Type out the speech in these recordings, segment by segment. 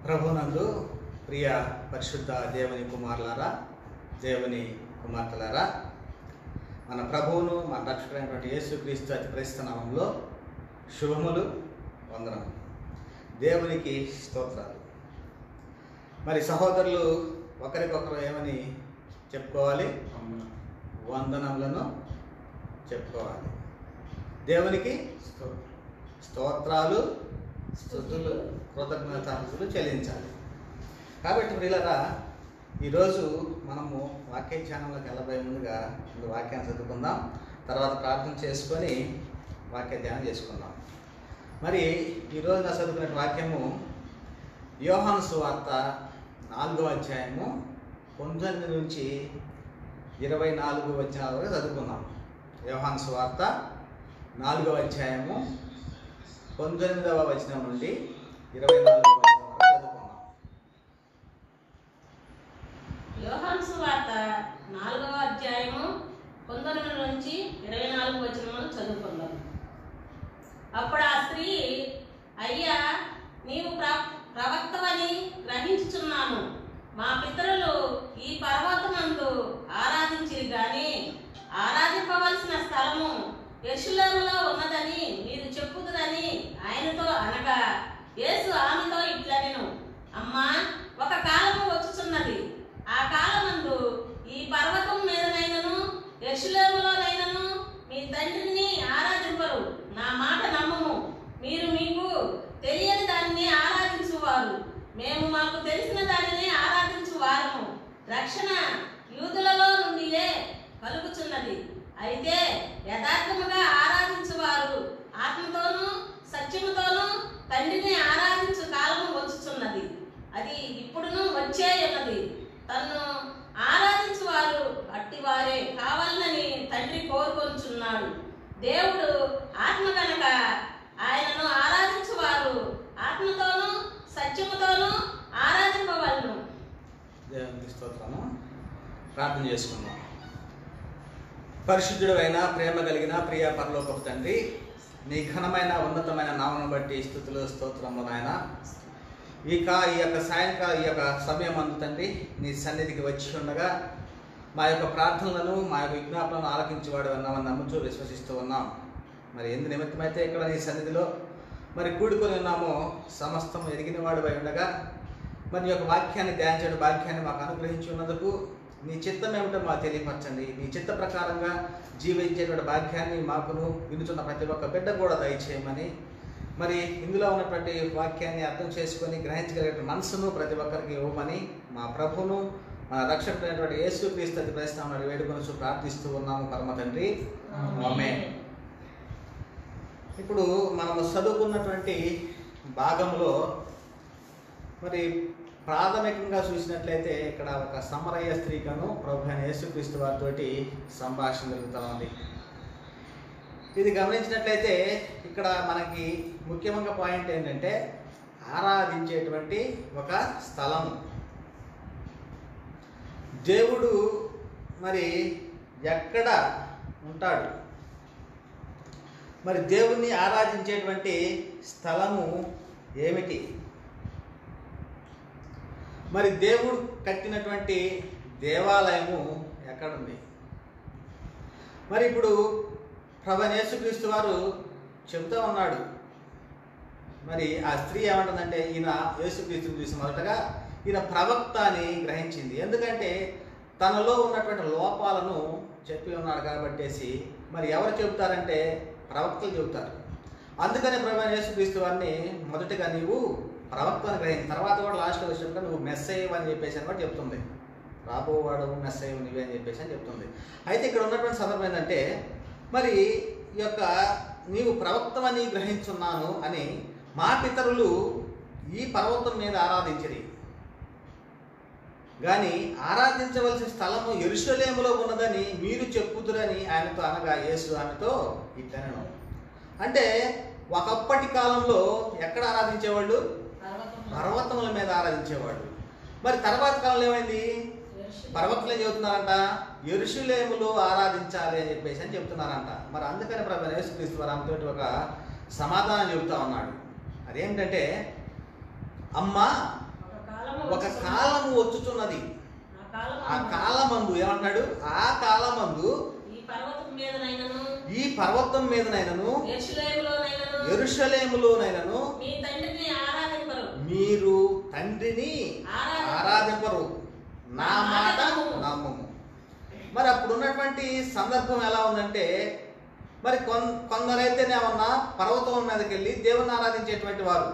ప్రభునందు ప్రియ పరిశుద్ధ దేవుని కుమారులారా దేవుని కుమార్తెలారా మన ప్రభువును మన రక్షకుడైనటువంటి యేసుక్రీస్తు అతి పరిశుద్ధ నామంలో శుభములు వందనం దేవునికి స్తోత్రాలు మరి సహోదరులు ఒకరికొకరు ఏమని చెప్పుకోవాలి వందనములను చెప్పుకోవాలి దేవునికి స్తోత్రాలు స్థుతులు కృతజ్ఞతాలు చెల్లించాలి కాబట్టి ప్రియులరా ఈరోజు మనము వాక్య ధ్యానంలోకి వెళ్ళబోయే ముందుగా ముందు వాక్యాన్ని చదువుకుందాం తర్వాత ప్రార్థన చేసుకొని వాక్య ధ్యానం చేసుకుందాం మరి ఈరోజు నా చదువుకునే వాక్యము యోహాను సువార్త నాలుగో అధ్యాయము పంతొమ్మిది నుంచి ఇరవై నాలుగు వచనాల వరకు చదువుకుందాం యోహాను సువార్త నాలుగో అధ్యాయము పంతొమ్మిదవ వచనం నుండి ఇరవై నాలుగవ వచనం వరకు చదువుకుందాం యోహాను సువార్త నాలుగవ అధ్యాయము పంతొమ్మిది నుంచి ఇరవై నాలుగు వచనములు చదువుకుందాం అప్పుడు ఆ స్త్రీ అయ్యా నీవు ప్ర ప్రవక్తవని గ్రహించుచున్నాను మా పితరులు ఈ పర్వతమందు ఆరాధించిరి గాని ఆరాధింపవలసిన స్థలము యెరూషలేములో ఉన్నదని మీరు చెప్పుదురని ఆయనతో అనగా యేసు ఆమెతో ఇట్లనెను అమ్మా ఒక కాలము వచ్చుచున్నది ఆ కాలమందు ఈ పర్వతం మీదనైనను యెరూషలేములోనైనను మీ తండ్రిని ఆరాధింపరు నా మాట నమ్మము మీరు మీకు తెలియని దానిని ఆరాధించువారు మేము మాకు తెలిసిన దానిని ఆరాధించువారము రక్షణ యూదులలో నుండియే కలుగుచున్నది అయితే యథార్థముగా ఆరాధించువారు ఆత్మతోనూ సత్యముతోనూ తండ్రిని ఆరాధించు కాలము వచ్చుచున్నది అది ఇప్పుడును వచ్చే ఉన్నది తన్ను ఆరాధించువారు అట్టివారే కావాలని తండ్రి కోరుకొనుచున్నాడు దేవుడు ఆత్మ కనుక ఆయనను ఆరాధించువారు ఆత్మతోనూ సత్యముతోనూ ఆరాధింపవలను దేవునికి స్తోత్రము ప్రార్థన చేసుకుందాం పరిశుద్ధుడు అయిన ప్రేమ కలిగిన ప్రియ పరలోకపు తండ్రి నీ ఘనమైన ఉన్నతమైన నామను బట్టి స్థుతులు స్తోత్రములు నాయన ఈ కా ఈ యొక్క సాయంకాల ఈ యొక్క సమయం అందు తండ్రి నీ సన్నిధికి వచ్చి ఉండగా మా యొక్క ప్రార్థనలను మా యొక్క విజ్ఞాపనలను ఆలకించేవాడు ఉన్నామని నమ్ముతూ విశ్వసిస్తూ ఉన్నాం మరి ఎందు నిమిత్తమైతే ఇక్కడ నీ సన్నిధిలో మరి కూడుకొని ఉన్నామో సమస్తం ఎరిగిన వాడు అయి ఉండగా మరి నీ యొక్క వాక్యాన్ని ధ్యానించడం వాక్యాన్ని మాకు అనుగ్రహించి ఉన్నందుకు నీ చిత్తం ఏమిటో మాకు తెలియపరచండి నీ చిత్త ప్రకారంగా జీవించేటువంటి భాగ్యాన్ని మాకును వినుచున్న ప్రతి ఒక్క బిడ్డ కూడా దయచేయమని మరి ఇందులో ఉన్నటువంటి వాక్యాన్ని అర్థం చేసుకొని గ్రహించగలిగే మనసును ప్రతి ఒక్కరికి ఇవ్వమని మా ప్రభును మన రక్షకుడైనటువంటి యేసు క్రీస్తు అతి ప్రశ్న వేడుకొని ప్రార్థిస్తూ ఉన్నాము పరమ తండ్రి ఆమేన్. ఇప్పుడు మనము చదువుకున్నటువంటి భాగంలో మరి ప్రాథమికంగా చూసినట్లయితే ఇక్కడ ఒక సమరయ్య స్త్రీకను ప్రభు అయిన యేసుక్రీస్తు వారితోటి సంభాషణ జరుగుతూ ఉంది ఇది గమనించినట్లయితే ఇక్కడ మనకి ముఖ్యంగా పాయింట్ ఏంటంటే ఆరాధించేటువంటి ఒక స్థలం దేవుడు మరి ఎక్కడ ఉంటాడు మరి దేవుణ్ణి ఆరాధించేటువంటి స్థలము ఏమిటి మరి దేవుడు కట్టినటువంటి దేవాలయము ఎక్కడుంది మరి ఇప్పుడు ప్రభు యేసుక్రీస్తు వారు చెబుతూ ఉన్నాడు మరి ఆ స్త్రీ ఏమంటుందంటే ఈయన యేసుక్రీస్తుని చూసి మొదటగా ఈయన ప్రవక్త అని గ్రహించింది ఎందుకంటే తనలో ఉన్నటువంటి లోపాలను చెప్పి ఉన్నాడు కాబట్టేసి మరి ఎవరు చెబుతారంటే ప్రవక్తలు చెబుతారు అందుకని ప్రభు యేసుక్రీస్తు వారిని మొదటగా నీవు ప్రవక్తను గ్రహించి తర్వాత కూడా లాస్ట్లో వచ్చినప్పుడు నువ్వు మెస్ అని చెప్పేసి అని కూడా చెప్తుంది రాబోవాడు మెస్ అయ్యవు నువ్వే అని చెప్పేసి అని చెప్తుంది అయితే ఇక్కడ ఉన్నటువంటి సందర్భం ఏంటంటే మరి ఈ యొక్క నీవు ప్రవక్తమని గ్రహించున్నాను అని మా పితరులు ఈ పర్వతం మీద ఆరాధించిరి కానీ ఆరాధించవలసిన స్థలము ఎరుషలేములో ఉన్నదని మీరు చెప్పుదురని ఆయనతో అనగా యేసు ఆమెతో ఇట్లనను అంటే ఒకప్పటి కాలంలో ఎక్కడ ఆరాధించేవాళ్ళు పర్వతముల మీద ఆరాధించేవాళ్ళు మరి తర్వాత కాలంలో ఏమైంది పర్వతలు ఏం చెబుతున్నారంట ఎరుషులేములో ఆరాధించాలి అని చెప్పేసి అని చెప్తున్నారంట మరి అందుకని ప్రభు యేసుక్రీస్తు వారు ఆమెతోటి ఒక సమాధానం చెబుతా ఉన్నాడు అదేంటంటే అమ్మా ఒక కాలము వచ్చుచున్నది ఆ కాలం ఆ కాలమందు ఏమంటున్నాడు ఆ కాలమందు ఈ పర్వతం మీదనైనను ఈ పర్వతం మీదనైనను యెరూషలేములోనైనను ఎరుషలేములోనైనను మీ తండ్రిని ఆరాధింపరు మీరు తండ్రిని ఆరాధింపరు నా మాట నమ్మము మరి అప్పుడు ఉన్నటువంటి సందర్భం ఎలా ఉందంటే మరి కొన్ కొందరైతేనేమన్నా పర్వతం మీదకి వెళ్ళి దేవుని ఆరాధించేటువంటి వారు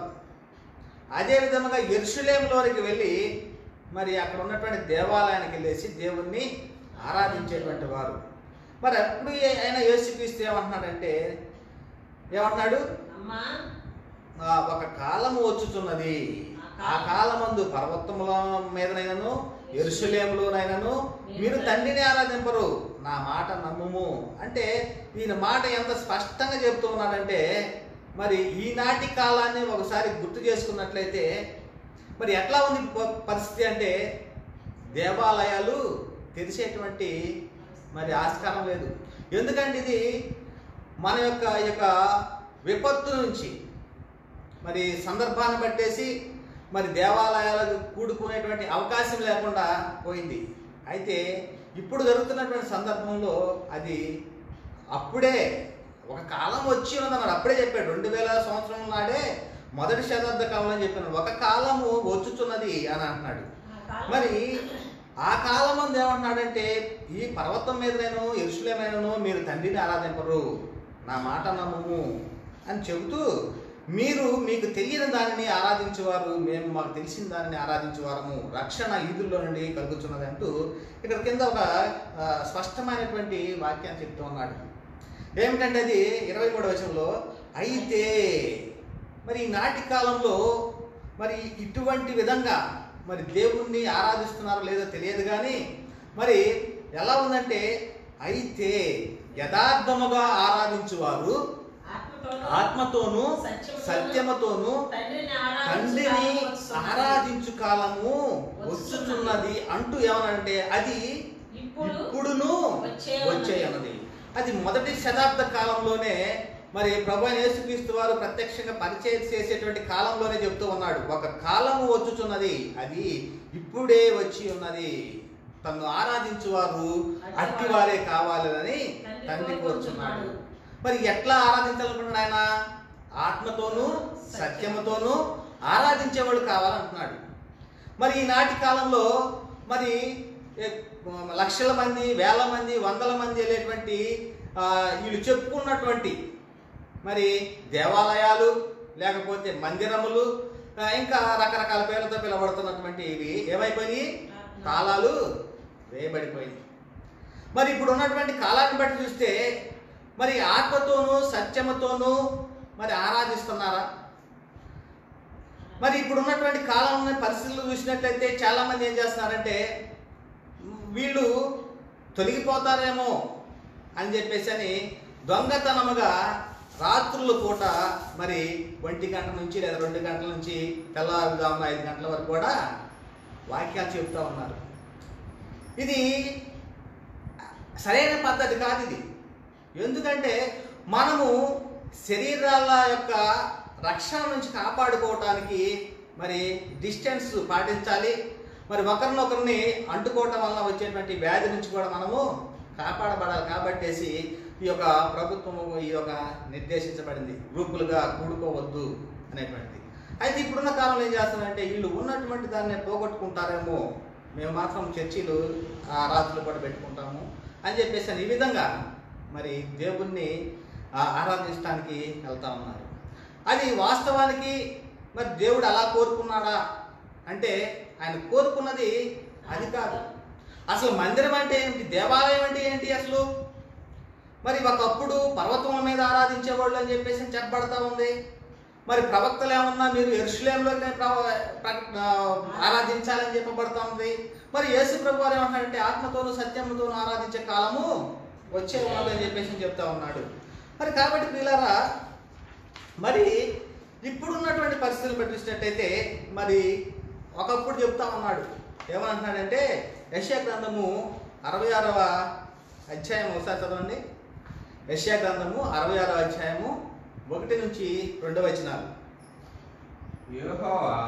అదే విధముగా ఎరుషులేంలోనికి వెళ్ళి మరి అక్కడ ఉన్నటువంటి దేవాలయానికి వెళ్ళేసి దేవుణ్ణి ఆరాధించేటువంటి వారు మరి అప్పుడు ఆయన యేసుక్రీస్తు ఏమంటున్నాడంటే ఏమంటున్నాడు అమ్మా ఆ, ఒక కాలము వచ్చుచున్నది ఆ కాలమందు పర్వతముల మీదనైనను ఎరుసలేములోనైనను మీరు తండ్రిని ఆరాధింపరు నా మాట నమ్ముము అంటే ఈయన మాట ఎంత స్పష్టంగా చెప్తూ ఉన్నాడంటే మరి ఈనాటి కాలాన్ని ఒకసారి గుర్తు చేసుకున్నట్లయితే మరి ఎట్లా ఉంది ప- పరిస్థితి అంటే దేవాలయాలు తెరిచేటువంటి మరి ఆస్కారం లేదు ఎందుకంటే ఇది మన యొక్క ఈ యొక్క విపత్తు నుంచి మరి సందర్భాన్ని బట్టేసి మరి దేవాలయాలకు కూడుకునేటువంటి అవకాశం లేకుండా పోయింది అయితే ఇప్పుడు జరుగుతున్నటువంటి సందర్భంలో అది అప్పుడే ఒక కాలం వచ్చి ఉందన్నాడు అప్పుడే చెప్పాడు రెండు వేల సంవత్సరం నాడే మొదటి శతాబ్ద కాలం అని చెప్పాను ఒక కాలము వచ్చుచున్నది అని అంటున్నాడు ఆ కాలం మరి ఆ కాలం మంది ఏమంటున్నాడంటే ఈ పర్వతం మీద నేను ఎరుసలేమైనను మీరు తండ్రిని ఆరాధింపరు నా మాట నమ్మము అని చెబుతూ మీరు మీకు తెలియని దానిని ఆరాధించేవారు మేము మాకు తెలిసిన దానిని ఆరాధించేవారము రక్షణ ఈదుల్లో నుండి కలుగుతున్నది అంటూ ఇక్కడ కింద ఒక ఆ, స్పష్టమైనటువంటి వాక్యాన్ని చెప్తూ ఉన్నాడు ఏమిటంటే అది ఇరవై మూడవ వచనంలో అయితే మరి ఈ నాటి కాలంలో మరి ఇటువంటి విధంగా మరి దేవుణ్ణి ఆరాధిస్తున్నారో లేదో తెలియదు కానీ మరి ఎలా ఉందంటే అయితే యథార్థముగా ఆరాధించువారు ఆత్మతోనూ ఆత్మతోనూ సత్యముతోనూ సత్యముతోనూ తండ్రిని తండ్రిని ఆరాధించు ఆరాధించు కాలము వచ్చుచున్నది అంటూ ఏమనంటే అది ఇప్పుడు ఇప్పుడును వచ్చే వచ్చే అన్నది అది మొదటి శతాబ్ద కాలంలోనే మరి ప్రభు అయిన యేసుక్రీస్తు వారు ప్రత్యక్షంగా పరిచయం చేసేటువంటి కాలంలోనే చెప్తూ ఉన్నాడు ఒక కాలము వచ్చుచున్నది అది ఇప్పుడే వచ్చి ఉన్నది తను ఆరాధించువారు అట్టివారే కావాలని తండ్రి కోరుచున్నాడు మరి ఎట్లా ఆరాధించాలనుకున్నాడు ఆయన ఆత్మతోనూ సత్యముతోనూ ఆరాధించేవాడు కావాలంటున్నాడు మరి ఈనాటి కాలంలో మరి ఏ, లక్షల మంది వేల మంది వందల మంది వెళ్ళేటువంటి ఆ, వీళ్ళు చెప్పుకున్నటువంటి మరి దేవాలయాలు లేకపోతే మందిరములు ఆ, ఇంకా రకరకాల పేర్లతో పిలవడుతున్నటువంటి ఇవి ఏమైపోయి కాలాలు వేయబడిపోయింది మరి ఇప్పుడు ఉన్నటువంటి కాలాన్ని బట్టి చూస్తే మరి ఆత్మతోనూ సత్యముతోనూ మరి ఆరాధిస్తున్నారా మరి ఇప్పుడు ఉన్నటువంటి కాలంలో పరిస్థితులు చూసినట్లయితే చాలా మంది ఏం చేస్తున్నారంటే వీళ్ళు తొలగిపోతారేమో అని చెప్పేసి అని దొంగతనముగా రాత్రుల పూట మరి ఒంటి గంట నుంచి లేదా రెండు గంటల నుంచి తెల్లవారుజామున ఐదు గంటల వరకు కూడా వాక్యాలు చెప్తా ఉన్నారు ఇది సరైన పద్ధతి కాదు ఇది ఎందుకంటే మనము శరీరాల యొక్క రక్షణ నుంచి కాపాడుకోవటానికి మరి డిస్టెన్స్ పాటించాలి మరి ఒకరినొకరిని అంటుకోవటం వల్ల వచ్చేటువంటి వ్యాధి నుంచి కూడా మనము కాపాడబడాలి కాబట్టేసి ఈ యొక్క ప్రభుత్వము ఈ యొక్క నిర్దేశించబడింది గ్రూపులుగా కూడుకోవద్దు అనేటువంటిది అయితే ఇప్పుడున్న కాలంలో ఏం చేస్తారంటే వీళ్ళు ఉన్నటువంటి దాన్ని పోగొట్టుకుంటారేమో మేము మాత్రం చర్చిలు ఆ రాత్రులు కూడా పెట్టుకుంటాము అని చెప్పేసి అని ఈ విధంగా మరి దేవుణ్ణి ఆ, ఆరాధించడానికి వెళ్తా ఉన్నారు అది వాస్తవానికి మరి దేవుడు అలా కోరుకున్నాడా అంటే ఆయన కోరుకున్నది అది కాదు అసలు మందిరం అంటే ఏంటి దేవాలయం అంటే ఏంటి అసలు మరి ఒకప్పుడు పర్వతముల మీద ఆరాధించేవాళ్ళు అని చెప్పేసి చెప్పబడతా ఉంది మరి ప్రవక్తలు ఏమన్నా మీరు ఎరుషులేంలోనే ప్రవ- ప్ర- ఆ, ఆరాధించాలని చెప్పబడతా ఉంది మరి యేసు ప్రభు వారు ఏమంటారంటే ఆత్మతోనూ సత్యముతోనూ ఆరాధించే కాలము వచ్చే ఉన్నదని చెప్పేసి చెప్తా ఉన్నాడు మరి కాబట్టి పిల్లరా మరి ఇప్పుడున్నటువంటి పరిస్థితులు పట్టించినట్టయితే మరి ఒకప్పుడు చెప్తా ఉన్నాడు ఏమంటున్నాడంటే యశ్యా గ్రంథము అరవై ఆరవ అధ్యాయం ఒకసారి చదవండి యశ్యా గ్రంథము అరవై ఆరవ అధ్యాయము ఒకటి నుంచి రెండవ వచనాలు యెహోవా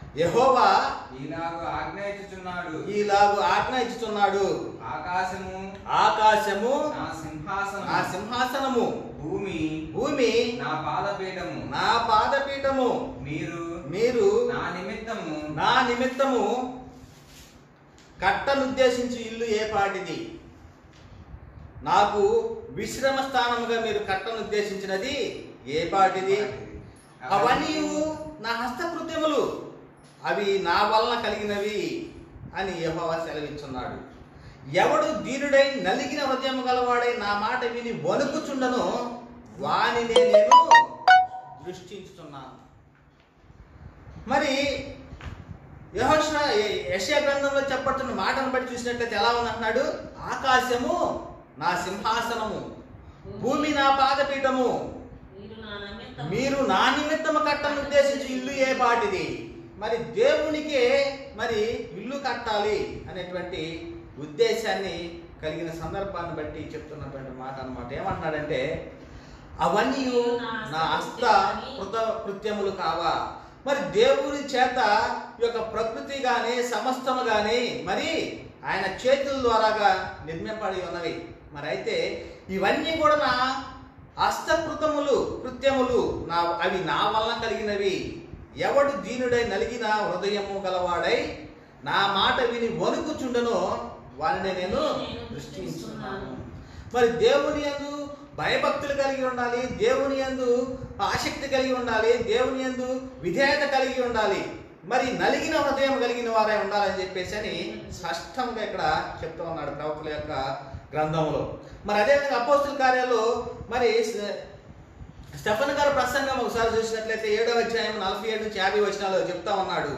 యెహోవా ఈలాగు ఆజ్ఞయించుచున్నాడు ఈలాగు ఆజ్ఞ ఇచ్చుచున్నాడు ఆకాశము ఆకాశము నా సింహాసనం నా సింహాసనము భూమి భూమి నా పాదపీఠము నా పాదపీఠము మీరు మీరు నా నిమిత్తము నా నిమిత్తము కట్టనుద్దేశించి ఇల్లు ఏ పాటిది నాకు విశ్రమ స్థానముగా మీరు కట్టనుద్దేశించినది ఏ పాటిది అవన్నీ నా హస్తకృత్యములు అవి నా వలన కలిగినవి అని యెహోవా సెలవిచ్చున్నాడు ఎవడు దీనుడై నలిగిన హృదయం గలవాడై నా మాట విని వణుకుచుండను వానినే నేను దృష్టించుతున్నాను మరి యహోష యశయ గ్రంథంలో చెప్పబడుతున్న మాటను బట్టి చూసినట్లయితే ఎలా ఉందంటున్నాడు ఆకాశము నా సింహాసనము భూమి నా పాదపీఠము మీరు నా నిమిత్తం మీరు నా నిమిత్తము కట్టను ఉద్దేశించి ఇల్లు ఏ పాటిది మరి దేవునికే మరి ఇల్లు కట్టాలి అనేటువంటి ఉద్దేశాన్ని కలిగిన సందర్భాన్ని బట్టి చెప్తున్నటువంటి మాట అన్నమాట ఏమంటున్నాడంటే అవన్నీ నా హస్త కృత కృత్యములు కావా మరి దేవుని చేత ఈ యొక్క ప్రకృతి గాని సమస్తము గాని మరి ఆయన చేతుల ద్వారాగా నిర్మింపబడి ఉన్నవి మరి అయితే ఇవన్నీ కూడా నా హస్తకృతములు కృత్యములు నా అవి నా వలన కలిగినవి ఎవడు దీనుడై నలిగిన హృదయము గలవాడై నా మాట విని వణుకుచుండనో వారిని నేను దృష్టించున్నాను మరి దేవుని యందు భయభక్తులు కలిగి ఉండాలి దేవుని యందు ఆసక్తి కలిగి ఉండాలి దేవుని యందు విధేయత కలిగి ఉండాలి మరి నలిగిన హృదయం కలిగిన వారే ఉండాలని చెప్పేసి అని స్పష్టంగా ఇక్కడ చెప్తూ ఉన్నాడు ప్రవక్తల యొక్క గ్రంథంలో మరి అదేవిధంగా అపోస్తుల కార్యాలు మరి స- స్టెఫన్ గారు ప్రసంగం ఒకసారి చూసినట్లయితే ఏడవ అధ్యాయం నలభై ఏడు నుంచి యాభై వచనాలు చెప్తా ఉన్నాడు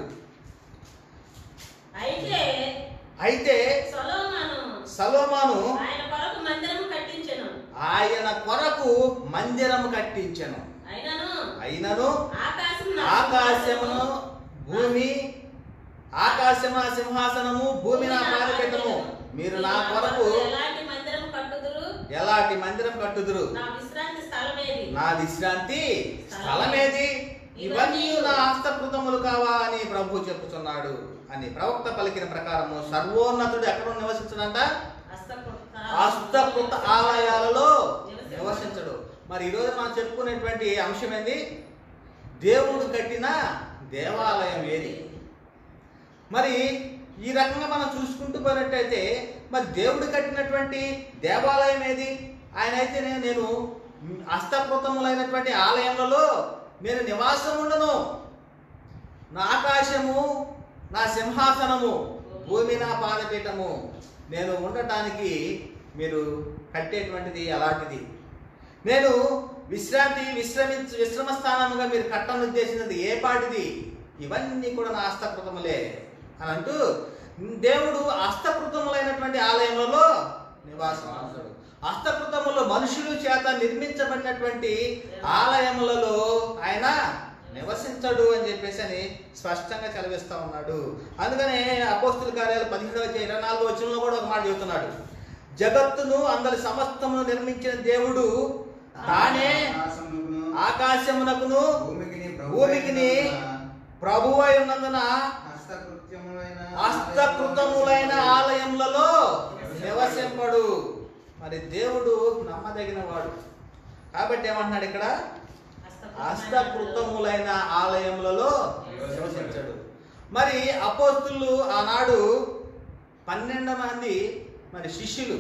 అయితే అయితే సొలొమోను సలోమాను ఆయన కొరకు మందిరం కట్టించెను ఆయన కొరకు మందిరము కట్టించెను అయినను అయినను ఆకాశం నా ఆకాశమును భూమి ఆకాశము నా సింహాసనము భూమి నా పాదపీఠము మీరు నా కొరకు ఎలాంటి మందిరం కట్టుదురు ఎలాంటి మందిరం కట్టుదురు నా విశ్రాంతి స్థలమేది నా విశ్రాంతి స్థలమేది ఇవన్నీ నా హస్తకృతములు కావా అని ప్రభు చెప్పుచున్నాడు అని ప్రవక్త పలికిన ప్రకారము సర్వోన్నతుడు ఎక్కడ నివసించడంట హస్తకృత హస్తకృత ఆలయాలలో నివసించడు మరి ఈరోజు మనం చెప్పుకునేటువంటి అంశం ఏంది దేవుడు కట్టిన దేవాలయం ఏది మరి ఈ రకంగా మనం చూసుకుంటూ పోయినట్టయితే మరి దేవుడు కట్టినటువంటి దేవాలయం ఏది ఆయన అయితే నేను నేను హస్తకృతములైనటువంటి ఆలయములలో నేను నివాసం ఉండను నా ఆకాశము నా సింహాసనము భూమి నా పాదపీఠము నేను ఉండటానికి మీరు కట్టేటువంటిది అలాంటిది నేను విశ్రాంతి విశ్రమించ విశ్రమ స్థానముగా మీరు కట్టను ఉద్దేశించినది ఏ పాటిది ఇవన్నీ కూడా నా హస్తకృతములే అని అంటూ దేవుడు హస్తకృతములైనటువంటి ఆలయములలో నివాసం ఉంటాడు హస్తకృతములు మనుషులు చేత నిర్మించబడినటువంటి ఆలయములలో ఆయన నివసించడు అని చెప్పేసి అని స్పష్టంగా చదివిస్తా ఉన్నాడు అందుకనే అపోస్తుల కార్యాలు పదిహేడవ అధ్యాయం ఇరవై నాలుగో వచనంలో కూడా ఒక మాట చెబుతున్నాడు జగత్తును అందరి సమస్తమును నిర్మించిన దేవుడు తానే ఆకాశమునకును ఆకాశమునకును భూమికిని భూమికిని ప్రభువై ఉన్నందున హస్తకృత్యములైన హస్తకృతములైన ఆలయములలో నివసింపడు మరి దేవుడు నమ్మదగిన వాడు కాబట్టి ఏమంటున్నాడు ఇక్కడ హస్తకృతములైన ఆలయములలో నివసించడు మరి అపోస్తులు ఆనాడు పన్నెండు మంది మరి శిష్యులు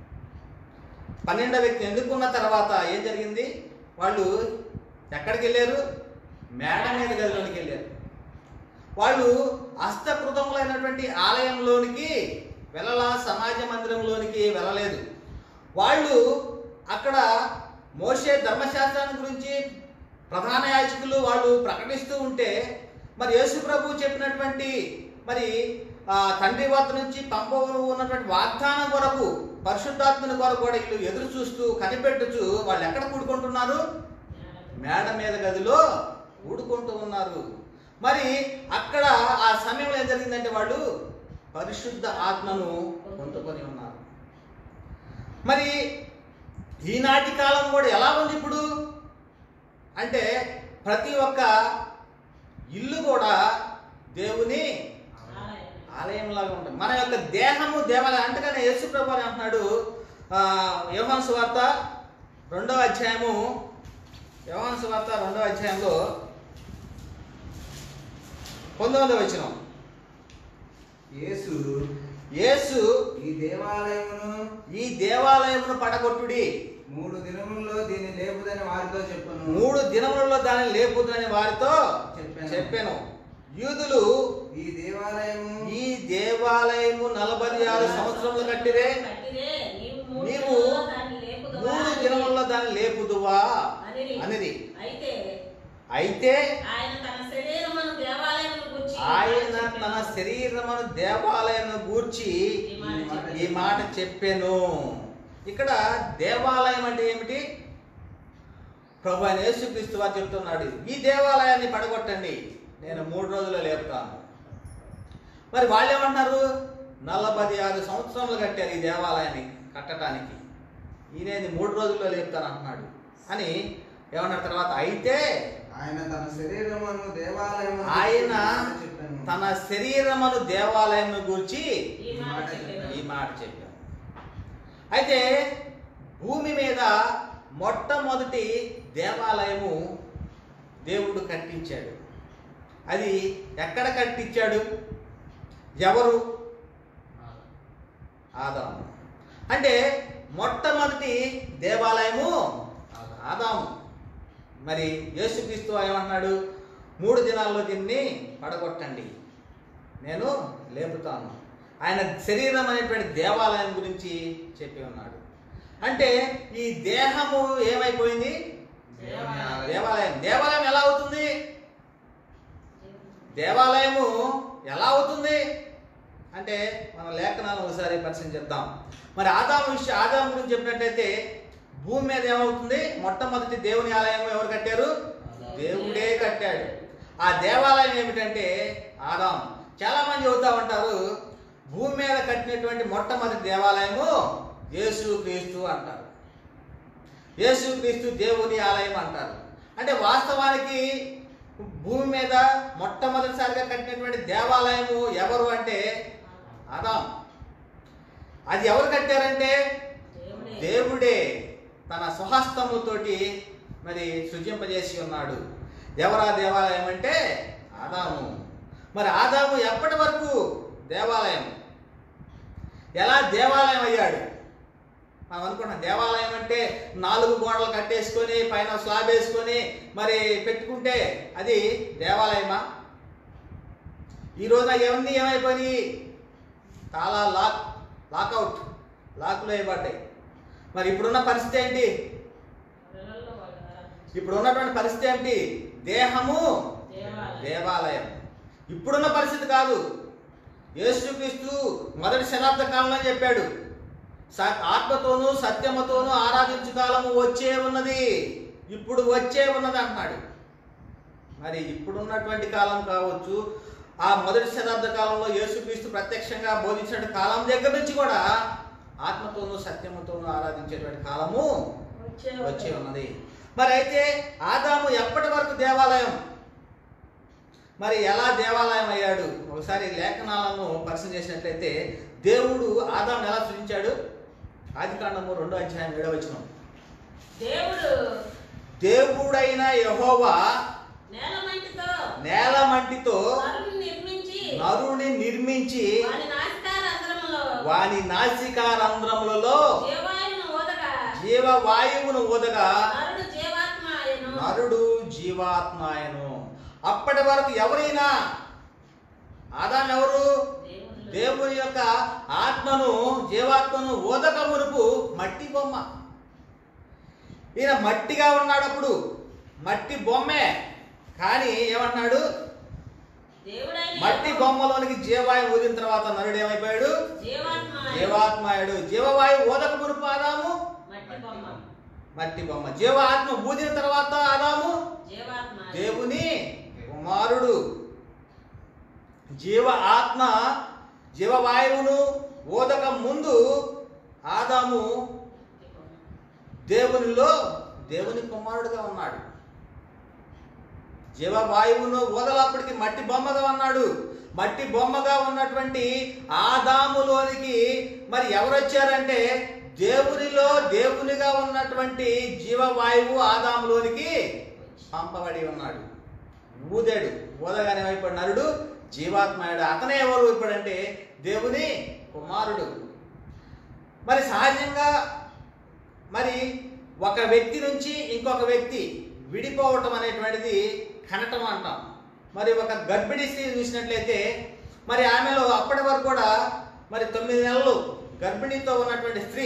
పన్నెండో వ్యక్తి ఎన్నుకున్న తర్వాత ఏం జరిగింది వాళ్ళు ఎక్కడికి వెళ్ళారు మేడ మీద గదిలోనికి వెళ్ళారు వాళ్ళు హస్తకృతములైనటువంటి ఆలయంలోనికి వెళ్ళలా సమాజ మందిరంలోనికి వెళ్ళలేదు వాళ్ళు అక్కడ మోసే ధర్మశాస్త్రాన్ని గురించి ప్రధాన యాజకులు వాళ్ళు ప్రకటిస్తూ ఉంటే మరి యేసు ప్రభు చెప్పినటువంటి మరి ఆ, తండ్రి వద్ద నుంచి పంప ఉన్నటువంటి వాగ్దానం కొరకు పరిశుద్ధాత్మని కొరకు కూడా వీళ్ళు ఎదురు చూస్తూ కనిపెట్టుచు వాళ్ళు ఎక్కడ కూడుకుంటున్నారు మేడ మీద గదిలో ఊడుకుంటూ ఉన్నారు మరి అక్కడ ఆ సమయంలో ఏం జరిగిందంటే వాళ్ళు పరిశుద్ధ ఆత్మను పొందుకొని ఉన్నారు మరి ఈనాటి కాలం కూడా ఎలా ఉంది ఇప్పుడు అంటే ప్రతి ఒక్క ఇల్లు కూడా దేవుని ఆలయం. ఆలయంలాగా ఉంటుంది మన యొక్క దేహము దేవాలయం అంతకనే యేసు ప్రభు అని అంటున్నాడు ఆ, యోహాను సువార్త రెండవ అధ్యాయము యోహాను సువార్త రెండవ అధ్యాయంలో పంతొమ్మిదవ వచనం యేసు యేసు ఈ దేవాలయమును ఈ దేవాలయమును పడగొట్టుడి మూడు దినముల్లో దీన్ని లేపుదని వారితో చెప్పను మూడు దినములలో దానిని లేపుదని వారితో చెప్పాను. చెప్పాను యూదులు ఈ దేవాలయము ఈ దేవాలయము నలభై ఆరు సంవత్సరములు కట్టిరే కట్టిరే, నీవు మూడు నీవు దినాల్లో దాన్ని లేపుదువా మూడు అని. దినములలో దాన్ని లేపుదువా అనిరి. అనేది అయితే అయితే ఆయన తన శరీరమును దేవాలయమును గూర్చి ఆయన చెప్పెను. తన శరీరమును దేవాలయం గూర్చి ఈ మాట చెప్పెను. ఈ మాట చెప్పాను ఇక్కడ దేవాలయం అంటే ఏమిటి ప్రభు అయిన యేసుక్రీస్తు వారు చెప్తున్నాడు ఈ దేవాలయాన్ని పడగొట్టండి నేను మూడు రోజుల్లో లేపుతాను మరి వాళ్ళు ఏమంటున్నారు నలభై ఆరు సంవత్సరాలు కట్టారు ఈ దేవాలయాన్ని కట్టడానికి ఈయనేది మూడు రోజుల్లో లేపుతాను అంటున్నాడు అని ఏమన్నారు తర్వాత అయితే ఆయన తన శరీరమును దేవాలయము ఆయన చెప్పాను తన శరీరమును దేవాలయం గురించి ఈ మాట చెప్పెను. ఈ మాట చెప్పాను అయితే భూమి మీద మొట్టమొదటి దేవాలయము దేవుడు కట్టించాడు అది ఎక్కడ కట్టించాడు ఎవరు ఆదాము అంటే మొట్టమొదటి దేవాలయము ఆదాము మరి యేసుక్రీస్తు ఏమన్నాడు మూడు దినాల్లో దీన్ని పడగొట్టండి నేను లేపుతాను ఆయన శరీరం అనేటువంటి దేవాలయం గురించి చెప్పి ఉన్నాడు అంటే ఈ దేహము ఏమైపోయింది దేవుని ఆలయం. దేవాలయం దేవాలయం ఎలా అవుతుంది దేవాలయము ఎలా అవుతుంది అంటే మన లేఖనాలను ఒకసారి పరిచయం చేద్దాం మరి ఆదాము విషయం ఆదాము గురించి చెప్పినట్టయితే భూమి మీద ఏమవుతుంది మొట్టమొదటి దేవుని ఆలయం ఎవరు కట్టారు దేవుడే కట్టాడు ఆ దేవాలయం ఏమిటంటే ఆదాం చాలా మంది చెబుతా ఉంటారు భూమి మీద కట్టినటువంటి మొట్టమొదటి దేవాలయము యేసు క్రీస్తు అంటారు యేసు క్రీస్తు దేవుని ఆలయం అంటారు అంటే వాస్తవానికి భూమి మీద మొట్టమొదటిసారిగా కట్టినటువంటి దేవాలయము ఎవరు అంటే ఆదాం అది ఎవరు కట్టారంటే దేవుడే. దేవుడే తన స్వహస్తముతోటి మరి సృజింపజేసి ఉన్నాడు ఎవరా దేవాలయం అంటే ఆదాము మరి ఆదాము ఎప్పటి వరకు దేవాలయం ఎలా దేవాలయం అయ్యాడు మనం అనుకున్నాం దేవాలయం అంటే నాలుగు గోడలు కట్టేసుకొని పైన స్లాబ్ వేసుకొని మరి పెట్టుకుంటే అది దేవాలయమా ఈ రోజున ఇవన్నీ ఏమైపోయినాయి తాళా లాక్ లాకౌట్ లాక్లు వేయబడ్డాయి మరి ఇప్పుడున్న పరిస్థితి ఏంటి పిల్లల్లో వాళ్ళ ఇప్పుడు ఉన్నటువంటి పరిస్థితి ఏంటి దేహము దేవాలయం. దేవాలయం ఇప్పుడున్న పరిస్థితి కాదు యేసుక్రీస్తు మొదటి శతాబ్ద కాలంలో చెప్పాడు స- ఆత్మతోనూ సత్యముతోనూ ఆరాధించు కాలము వచ్చే ఉన్నది ఇప్పుడు వచ్చే ఉన్నది అంటున్నాడు మరి ఇప్పుడున్నటువంటి కాలం కావచ్చు ఆ మొదటి శతాబ్ద కాలంలో యేసుక్రీస్తు ప్రత్యక్షంగా బోధించిన కాలం దగ్గర నుంచి కూడా ఆత్మతోనూ సత్యముతోనూ ఆరాధించేటువంటి కాలము వచ్చే వచ్చి ఉన్నది మరి అయితే ఆదాము ఎప్పటి వరకు దేవాలయం మరి ఎలా దేవాలయం అయ్యాడు ఒకసారి లేఖనాలను పరిశీలన చేసినట్లయితే దేవుడు ఆదాము ఎలా సృజించాడు ఆది కాండము రెండో అధ్యాయం ఏడవ వచనం దేవుడు దేవుడైన యహోవా నేల మంటితో నేల మంటితో నరుని నిర్మించి నరుని నిర్మించి వాని నాసికారంధ్రములో వాని నాసికారంధ్రములలో జీవాయువును ఊదగా జీవవాయువును ఊదగా నరుడు జీవాత్మ ఆయను నరుడు జీవాత్మాయను అప్పటి వరకు ఎవరైనా ఆదాం ఎవరు దేవుడు దేవుని యొక్క ఆత్మను జీవాత్మను ఓదక మునుపు మట్టి బొమ్మ ఈయన మట్టిగా ఉన్నాడప్పుడు మట్టి బొమ్మే కానీ ఏమన్నాడు దేవుడైన మట్టి బొమ్మలోనికి జీవాయువు ఊదిన తర్వాత నరుడు ఏమైపోయాడు జీవాత్మ ఆయను. జీవాత్మాయుడు జీవవాయువు ఓదక మునుపు ఆదాము మట్టి బొమ్మ మట్టి బొమ్మ జీవాత్మ ఊదిన తర్వాత ఆదాము జీవాత్మ ఆయను. దేవుని కుమారుడు జీవ ఆత్మ జీవవాయువును ఓదక ముందు ఆదాము దేవునిలో దేవుని కుమారుడుగా ఉన్నాడు జీవవాయువును ఊదలప్పటికి మట్టి బొమ్మగా ఉన్నాడు మట్టి బొమ్మగా ఉన్నటువంటి ఆదాములోనికి మరి ఎవరు వచ్చారంటే దేవునిలో దేవునిగా ఉన్నటువంటి జీవవాయువు ఆదాములోనికి పంపబడి ఉన్నాడు ఊదాడు ఊదగానే అయిపోయి నరుడు జీవాత్మయుడు అతనే ఎవరు ఇప్పుడంటే దేవుని కుమారుడు మరి సహజంగా మరి ఒక వ్యక్తి నుంచి ఇంకొక వ్యక్తి విడిపోవటం అనేటువంటిది కనటం అంటాం మరి ఒక గర్భిణీ స్త్రీ చూసినట్లయితే మరి ఆమెలో అప్పటి వరకు కూడా మరి తొమ్మిది నెలలు గర్భిణీతో ఉన్నటువంటి స్త్రీ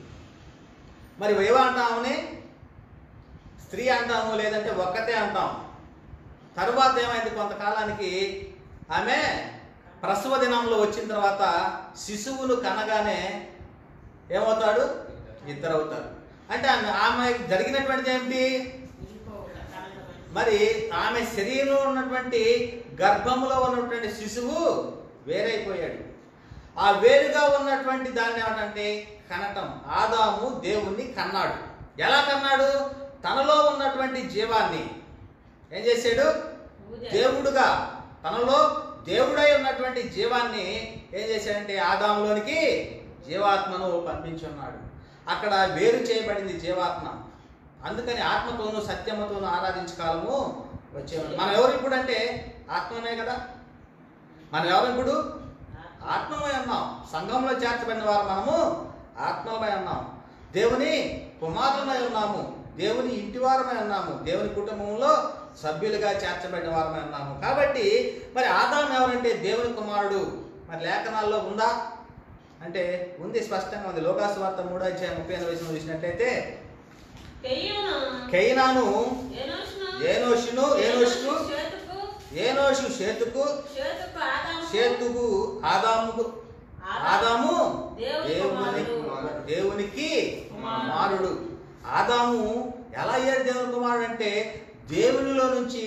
మరి ఏవో అంటామని స్త్రీ అంటాము లేదంటే ఒక్కతే అంటాం తరువాత ఏమైంది కొంతకాలానికి ఆమె ప్రసవ దినంలో వచ్చిన తర్వాత శిశువును కనగానే ఏమవుతాడు ఇద్దరు అవుతారు అంటే ఆమె ఆమె జరిగినటువంటిది ఏమిటి విడిపోవుట, కలగడం. మరి ఆమె శరీరంలో ఉన్నటువంటి గర్భంలో ఉన్నటువంటి శిశువు వేరైపోయాడు ఆ వేరుగా ఉన్నటువంటి దాన్ని ఏమంటే కనటం ఆదాము దేవుణ్ణి కన్నాడు ఎలా కన్నాడు తనలో ఉన్నటువంటి జీవాన్ని ఏం చేశాడు ఊదే. దేవుడుగా తనలో దేవుడై ఉన్నటువంటి జీవాన్ని ఏం చేశాడంటే ఆదాములోనికి జీవాత్మను పంపించున్నాడు అక్కడ వేరు చేయబడింది జీవాత్మ అందుకని ఆత్మతోనూ సత్యమతోనూ ఆరాధించకాలము వచ్చేవాడు మనం ఎవరు ఇప్పుడు అంటే ఆత్మనే కదా మనం ఎవరు ఇప్పుడు ఆత్మమై ఉన్నాం సంఘంలో చేర్చబడిన వారు మనము ఆత్మమై ఉన్నాం దేవుని కుమారులమై ఉన్నాము దేవుని ఇంటి వారమై ఉన్నాము దేవుని కుటుంబంలో సభ్యులుగా చేర్చబడిన వారమై ఉన్నాము కాబట్టి మరి ఆదాం ఎవరంటే దేవుని కుమారుడు మరి లేఖనాల్లో ఉందా అంటే ఉంది స్పష్టంగా ఉంది లోకాసు వార్త మూడో అధ్యాయం ముప్పై ఎనిమిది వచనం చూసినట్లయితే కెయ్యూను, కైనాను ఎనోషును, ఏనోషును ఏనోషుకు షేతుకు, ఏనోషు షేతుకు షేతుకు ఆదాముకు, షేతుకు ఆదాముకు ఆదాము దేవుని దేవుని కుమారుడు. దేవునికి కుమారుడు. కుమారుడు ఆదాము ఎలా అయ్యాడు దేవుని కుమారుడు అంటే దేవునిలో నుంచి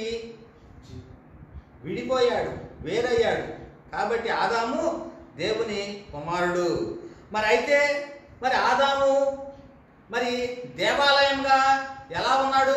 విడిపోయాడు వేరయ్యాడు కాబట్టి ఆదాము దేవుని కుమారుడు మరి అయితే మరి ఆదాము మరి దేవాలయంగా ఎలా ఉన్నాడు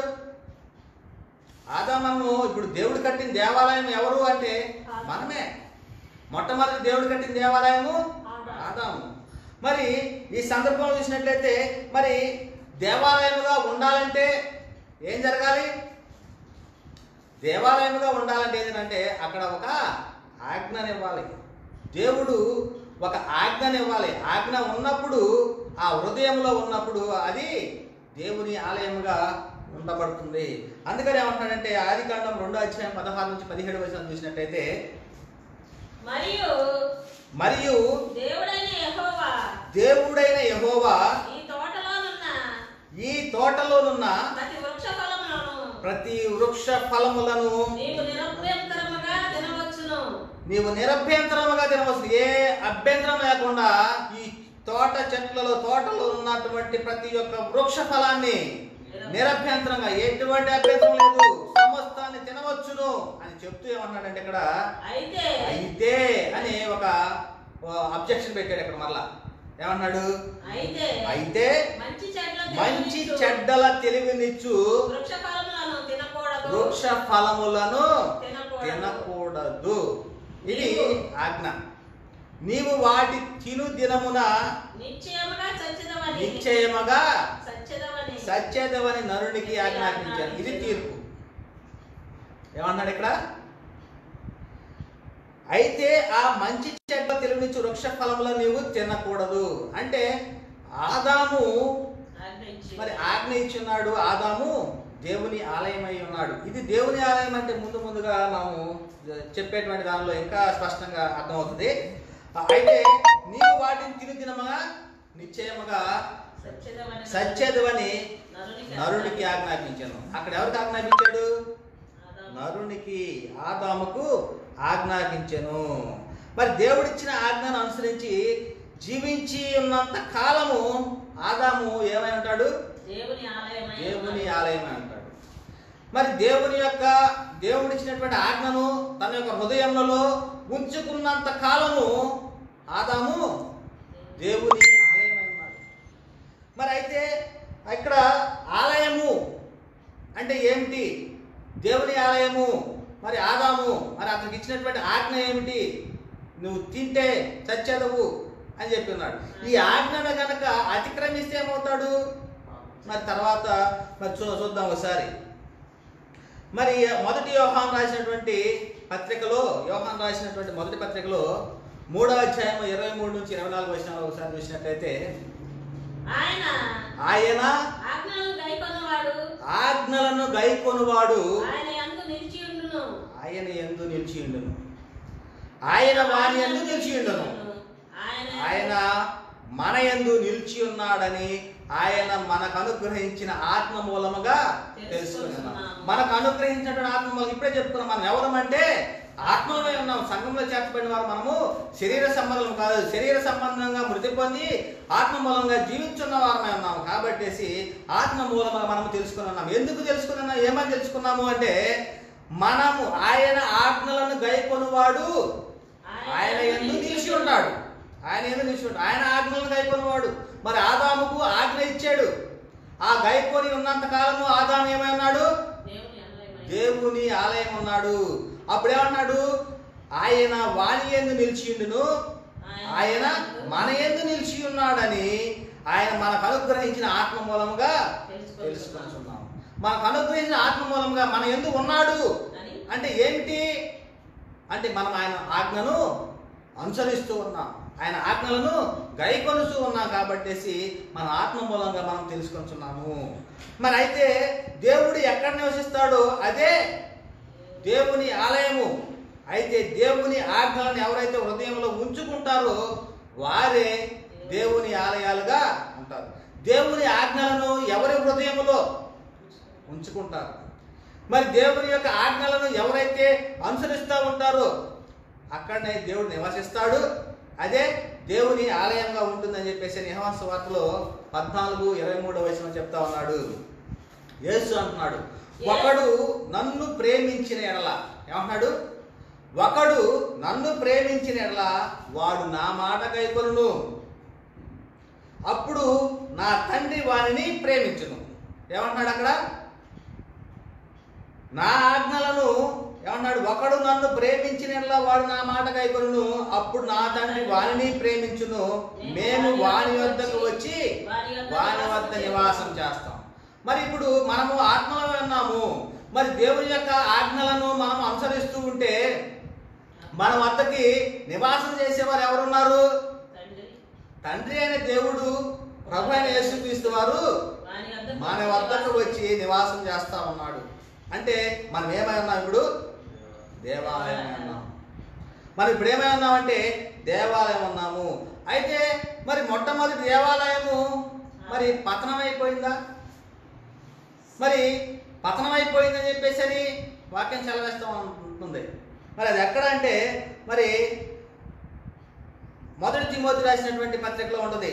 ఆదామము ఇప్పుడు దేవుడు కట్టిన దేవాలయం ఎవరు అంటే మనమే మొట్టమొదటి దేవుడు కట్టిన దేవాలయము ఆదాము. ఆదాము మరి ఈ సందర్భంలో చూసినట్లయితే మరి దేవాలయముగా ఉండాలంటే ఏం జరగాలి దేవాలయముగా ఉండాలంటే ఏంటంటే అక్కడ ఒక ఆజ్ఞనివ్వాలి దేవుడు ఒక ఆజ్ఞనివ్వాలి ఆజ్ఞ ఉన్నప్పుడు ఆ హృదయంలో ఉన్నప్పుడు అది దేవుని ఆలయముగా ఉండబడుతుంది అందుకని ఏమంటాడంటే ఆది కాండం రెండో అధ్యాయం పదహారు నుంచి పదిహేడు వచనం చూసినట్టయితే మరియు మరియు దేవుడైన యెహోవా దేవుడైన యెహోవా ఈ తోటలోనున్న ఈ తోటలోనున్న ప్రతి వృక్ష ఫలములను ప్రతి వృక్ష ఫలములను నీవు నిరభ్యంతరముగా తినవచ్చును నీవు నిరభ్యంతరముగా తినవచ్చు ఏ అభ్యంతరం లేకుండా ఈ తోట చెట్లలో తోటలో ఉన్నటువంటి ప్రతి ఒక్క వృక్ష ఫలాన్ని నిరభ్యంతరంగా ఎటువంటి అభ్యంతరం లేదు సమస్తాన్ని తినవచ్చును అని చెప్తూ ఏమన్నాడంటే ఇక్కడ అయితే అయితే అని ఒక అబ్జెక్షన్ పెట్టాడు ఇక్కడ మరలా ఏమన్నాడు అయితే అయితే మంచి చెడ్ల మంచి తెలివినిచ్చు చెడ్డల తెలివినిచ్చు వృక్ష ఫలములను తినకూడదు వృక్ష ఫలములను తినకూడదు. తినకూడదు ఇది ఆజ్ఞ నీవు వాటి తిను దినమున నిశ్చయముగా చచ్చిదవని నిశ్చయముగా సత్యదవని సత్యదేవని నరునికి ఆజ్ఞాపించాను ఇది తీర్పు ఏమన్నాడు ఇక్కడ అయితే ఆ మంచి చెడ్డ తెలివినిచ్చు వృక్ష ఫలములను నీవు తినకూడదు అంటే ఆదాము ఆజ్ఞయించి. మరి ఆజ్ఞ ఇచ్చున్నాడు ఆదాము దేవుని ఆలయం అయి ఉన్నాడు ఇది దేవుని ఆలయం అంటే ముందు ముందుగా మనము చెప్పేటువంటి దానిలో ఇంకా స్పష్టంగా అర్థమవుతుంది అయితే నీవు వాటిని తిని తినమగా నిశ్చయముగా సత్యదవని సత్యదువని నరునికి నరునికి ఆజ్ఞాపించాను అక్కడ ఎవరికి ఆజ్ఞాపించాడు ఆదాము. నరునికి ఆదాముకు ఆజ్ఞాపించెను మరి దేవుడిచ్చిన ఆజ్ఞను అనుసరించి జీవించి ఉన్నంత కాలము ఆదాము ఏమై ఉంటాడు దేవుని ఆలయమై దేవుని ఆలయం అంటాడు మరి దేవుని యొక్క దేవుడిచ్చినటువంటి ఆజ్ఞను తన యొక్క హృదయంలో ఉంచుకున్నంత కాలము ఆదాము దేవుని ఆలయం అన్నాడు మరి అయితే ఇక్కడ ఆలయము అంటే ఏమిటి దేవుని ఆలయము మరి ఆదాము మరి అతనికి ఇచ్చినటువంటి ఆజ్ఞ ఏమిటి నువ్వు తింటే చచ్చెదవు అని చెప్పి ఉన్నాడు ఈ ఆజ్ఞను కనుక అతిక్రమిస్తే ఏమవుతాడు మరి తర్వాత మరి చూ చూద్దాం ఒకసారి మరి మొదటి యోహాన్ రాసినటువంటి పత్రికలో యోహాన్ రాసినటువంటి మొదటి పత్రికలో మూడో అధ్యాయం ఇరవై మూడు నుంచి ఇరవై నాలుగు వచ్చిన ఒకసారి చూసినట్లయితే ఆయన ఆయన ఆజ్ఞలను గైకొన్నవాడు ఆజ్ఞలను గైకొనువాడు ఆయన యందు నిలిచి ఉండును ఆయన ఎందు నిలిచియుండును ఆయన వాని ఎందు నిలిచియుండును ఆయన ఆయన మన ఎందు నిలిచి ఉన్నాడని ఆయన మనకు అనుగ్రహించిన ఆత్మ మూలముగా తెలుసుకున్నాం మనకు అనుగ్రహించినటువంటి ఆత్మ మూలం ఇప్పుడే చెప్పుకున్నాం మనం ఎవరమంటే ఆత్మలో ఉన్నాం సంఘంలో చేర్చబడిన వారు మనము శరీర సంబంధం కాదు శరీర సంబంధంగా మృతి పొంది ఆత్మ మూలంగా జీవించున్న వారమే ఉన్నాము కాబట్టేసి ఆత్మ మూలంగా మనము తెలుసుకుని ఉన్నాం ఎందుకు తెలుసుకున్నాం ఏమని తెలుసుకున్నాము అంటే మనము ఆయన ఆజ్ఞలను గైకొనువాడు ఆయన ఎందు నిలిచి ఉన్నాడు ఆయన ఎందు నిలిచి ఉన్నాడు ఆయన ఆజ్ఞలను గైకొనివాడు మరి ఆదాముకు ఆజ్ఞ ఇచ్చాడు ఆ గైకొని ఉన్నంత కాలము ఆదాము ఏమై ఉన్నాడు దేవుని ఆలయమై దేవుని ఆలయం ఉన్నాడు అప్పుడేమన్నాడు ఆయన వాణి ఎందు నిలిచిండును ఆయన మన ఎందు నిలిచి ఉన్నాడని ఆయన మనకు అనుగ్రహించిన ఆత్మ మూలముగా తెలుసుకుంటున్నాం మనకు అనుగ్రహించిన ఆత్మ మూలముగా మన ఎందు ఉన్నాడు అని అంటే ఏమిటి అంటే మనం ఆయన ఆజ్ఞను అనుసరిస్తూ ఉన్నాం ఆయన ఆజ్ఞలను గైకొలుస్తూ ఉన్నాం కాబట్టేసి మన ఆత్మ మూలంగా మనం తెలుసుకుంటున్నాము మరి అయితే దేవుడు ఎక్కడ నివసిస్తాడో అదే దేవుని ఆలయము అయితే దేవుని ఆజ్ఞలను ఎవరైతే హృదయంలో ఉంచుకుంటారో వారే దేవుని ఆలయాలుగా ఉంటారు దేవుని ఆజ్ఞలను ఎవరి హృదయంలో ఉంచుకుంటారు మరి దేవుని యొక్క ఆజ్ఞలను ఎవరైతే అనుసరిస్తూ ఉంటారో అక్కడనే దేవుడు నివసిస్తాడు అదే దేవుని ఆలయంగా ఉంటుందని చెప్పేసి నిహవాస వార్తలో పద్నాలుగు ఇరవై మూడో వయసులో చెప్తా ఉన్నాడు యేసు అంటున్నాడు ఒకడు నన్ను ప్రేమించిన ఎడల ఏమంటున్నాడు ఒకడు నన్ను ప్రేమించిన ఎడల వాడు నా మాట కైకొను అప్పుడు నా తండ్రి వారిని ప్రేమించును ఏమంటున్నాడు అక్కడ నా ఆజ్ఞలను ఏమన్నాడు ఒకడు నన్ను ప్రేమించిన యెడల వాడు నా మాట కైకొను అప్పుడు నా తండ్రి వారిని ప్రేమించును మేము వాని వద్దకు వచ్చి వాని వద్ద నివాసం చేస్తాం మరి ఇప్పుడు మనము ఆత్మలో ఉన్నాము మరి దేవుని యొక్క ఆజ్ఞలను మనం అనుసరిస్తూ ఉంటే మన వద్దకి నివాసం చేసేవారు ఎవరున్నారు తండ్రి తండ్రి అయిన దేవుడు ప్రభు అయిన యేసుక్రీస్తు వారు వాని వద్దకు మన వద్దకు వచ్చి నివాసం చేస్తా ఉన్నాడు అంటే మనం ఏమై ఉన్నాం ఇప్పుడు దేవాలయం ఉన్నాం మనం ఇప్పుడు ఏమై ఉన్నామంటే దేవాలయం ఉన్నాము అయితే మరి మొట్టమొదటి దేవాలయము మరి పతనం అయిపోయిందా మరి పతనం అయిపోయిందని చెప్పేసి అని వాక్యం చలవేస్తూ ఉంటుంది మరి అది ఎక్కడ అంటే మరి మొదటి తిమోతి రాసినటువంటి పత్రికలో ఉంటుంది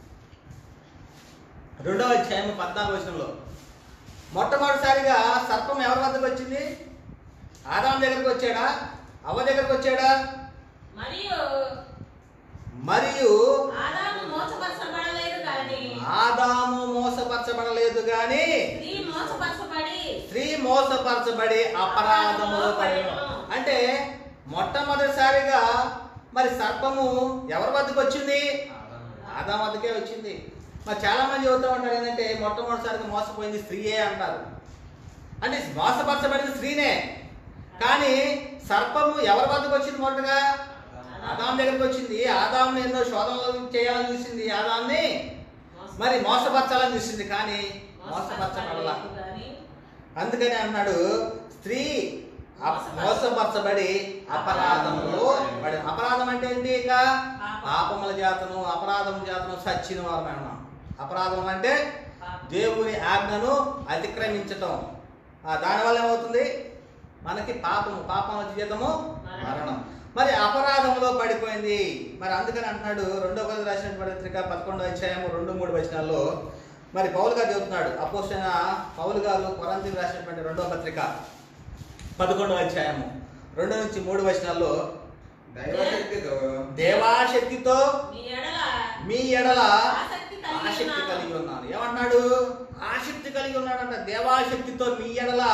రెండవ అధ్యాయం పద్నాలుగు వచనంలో మొట్టమొదటిసారిగా సర్పం ఎవరి వద్దకు వచ్చింది ఆదాం దగ్గరకు వచ్చాడా అవ్వ దగ్గరకు వచ్చాడా మరియు మరియు ఆదాము మోసపరచబడలేదు కానీ ఆదాము మోసపరచబడలేదు గాని స్త్రీ మోసపరచబడి స్త్రీ మోసపరచబడి అపరాధములో పడిన అంటే మొట్టమొదటిసారిగా మరి సర్పము ఎవరి వద్దకు వచ్చింది ఆదాం వద్దకే వచ్చింది మరి చాలా మంది చెబుతూ ఉంటారు ఏంటంటే మొట్టమొదటిసారిగా మోసపోయింది స్త్రీయే అంటారు అంటే మోసపరచబడింది స్త్రీనే కానీ సర్పము ఎవరి వద్దకు వచ్చింది మొదటగా ఆదాం దగ్గరకు వచ్చింది ఆదాంని ఎన్నో శోధనలు చేయాలని చూసింది ఆదాంని మరి మోసపరచాలని చూసింది కానీ మోసపరచబడలా కానీ అందుకని అన్నాడు స్త్రీ అప్- మోసపరచబడి అపరాధములో పడి అపరాధం అంటే ఏంటి ఇక పాపముల జాతను అపరాధం జాతను సచ్చిన వారమే ఉన్నాం అపరాధం అంటే దేవుని ఆజ్ఞను అతిక్రమించటం ఆ దానివల్ల ఏమవుతుంది మనకి పాపము పాపముల జీతము మరణం మరి అపరాధంలో పడిపోయింది మరి అందుకని అంటున్నాడు రెండో పది రాసిన పత్రిక పదకొండో అధ్యాయము రెండు మూడు వచనాల్లో మరి పౌలు గారు చెబుతున్నాడు అపోసిన పౌలు గారు కొరంతికి రాసినటువంటి రెండో పత్రిక పదకొండవ అధ్యాయము రెండు నుంచి మూడు వచనాల్లో దైవశక్తితో దేవాశక్తితో మీ ఎడల మీ ఎడల ఆసక్తి కలిగి ఆసక్తి ఉన్నాను. కలిగి ఉన్నాను ఏమన్నాడు ఆసక్తి కలిగి ఉన్నాడంట దేవాశక్తితో మీ ఎడల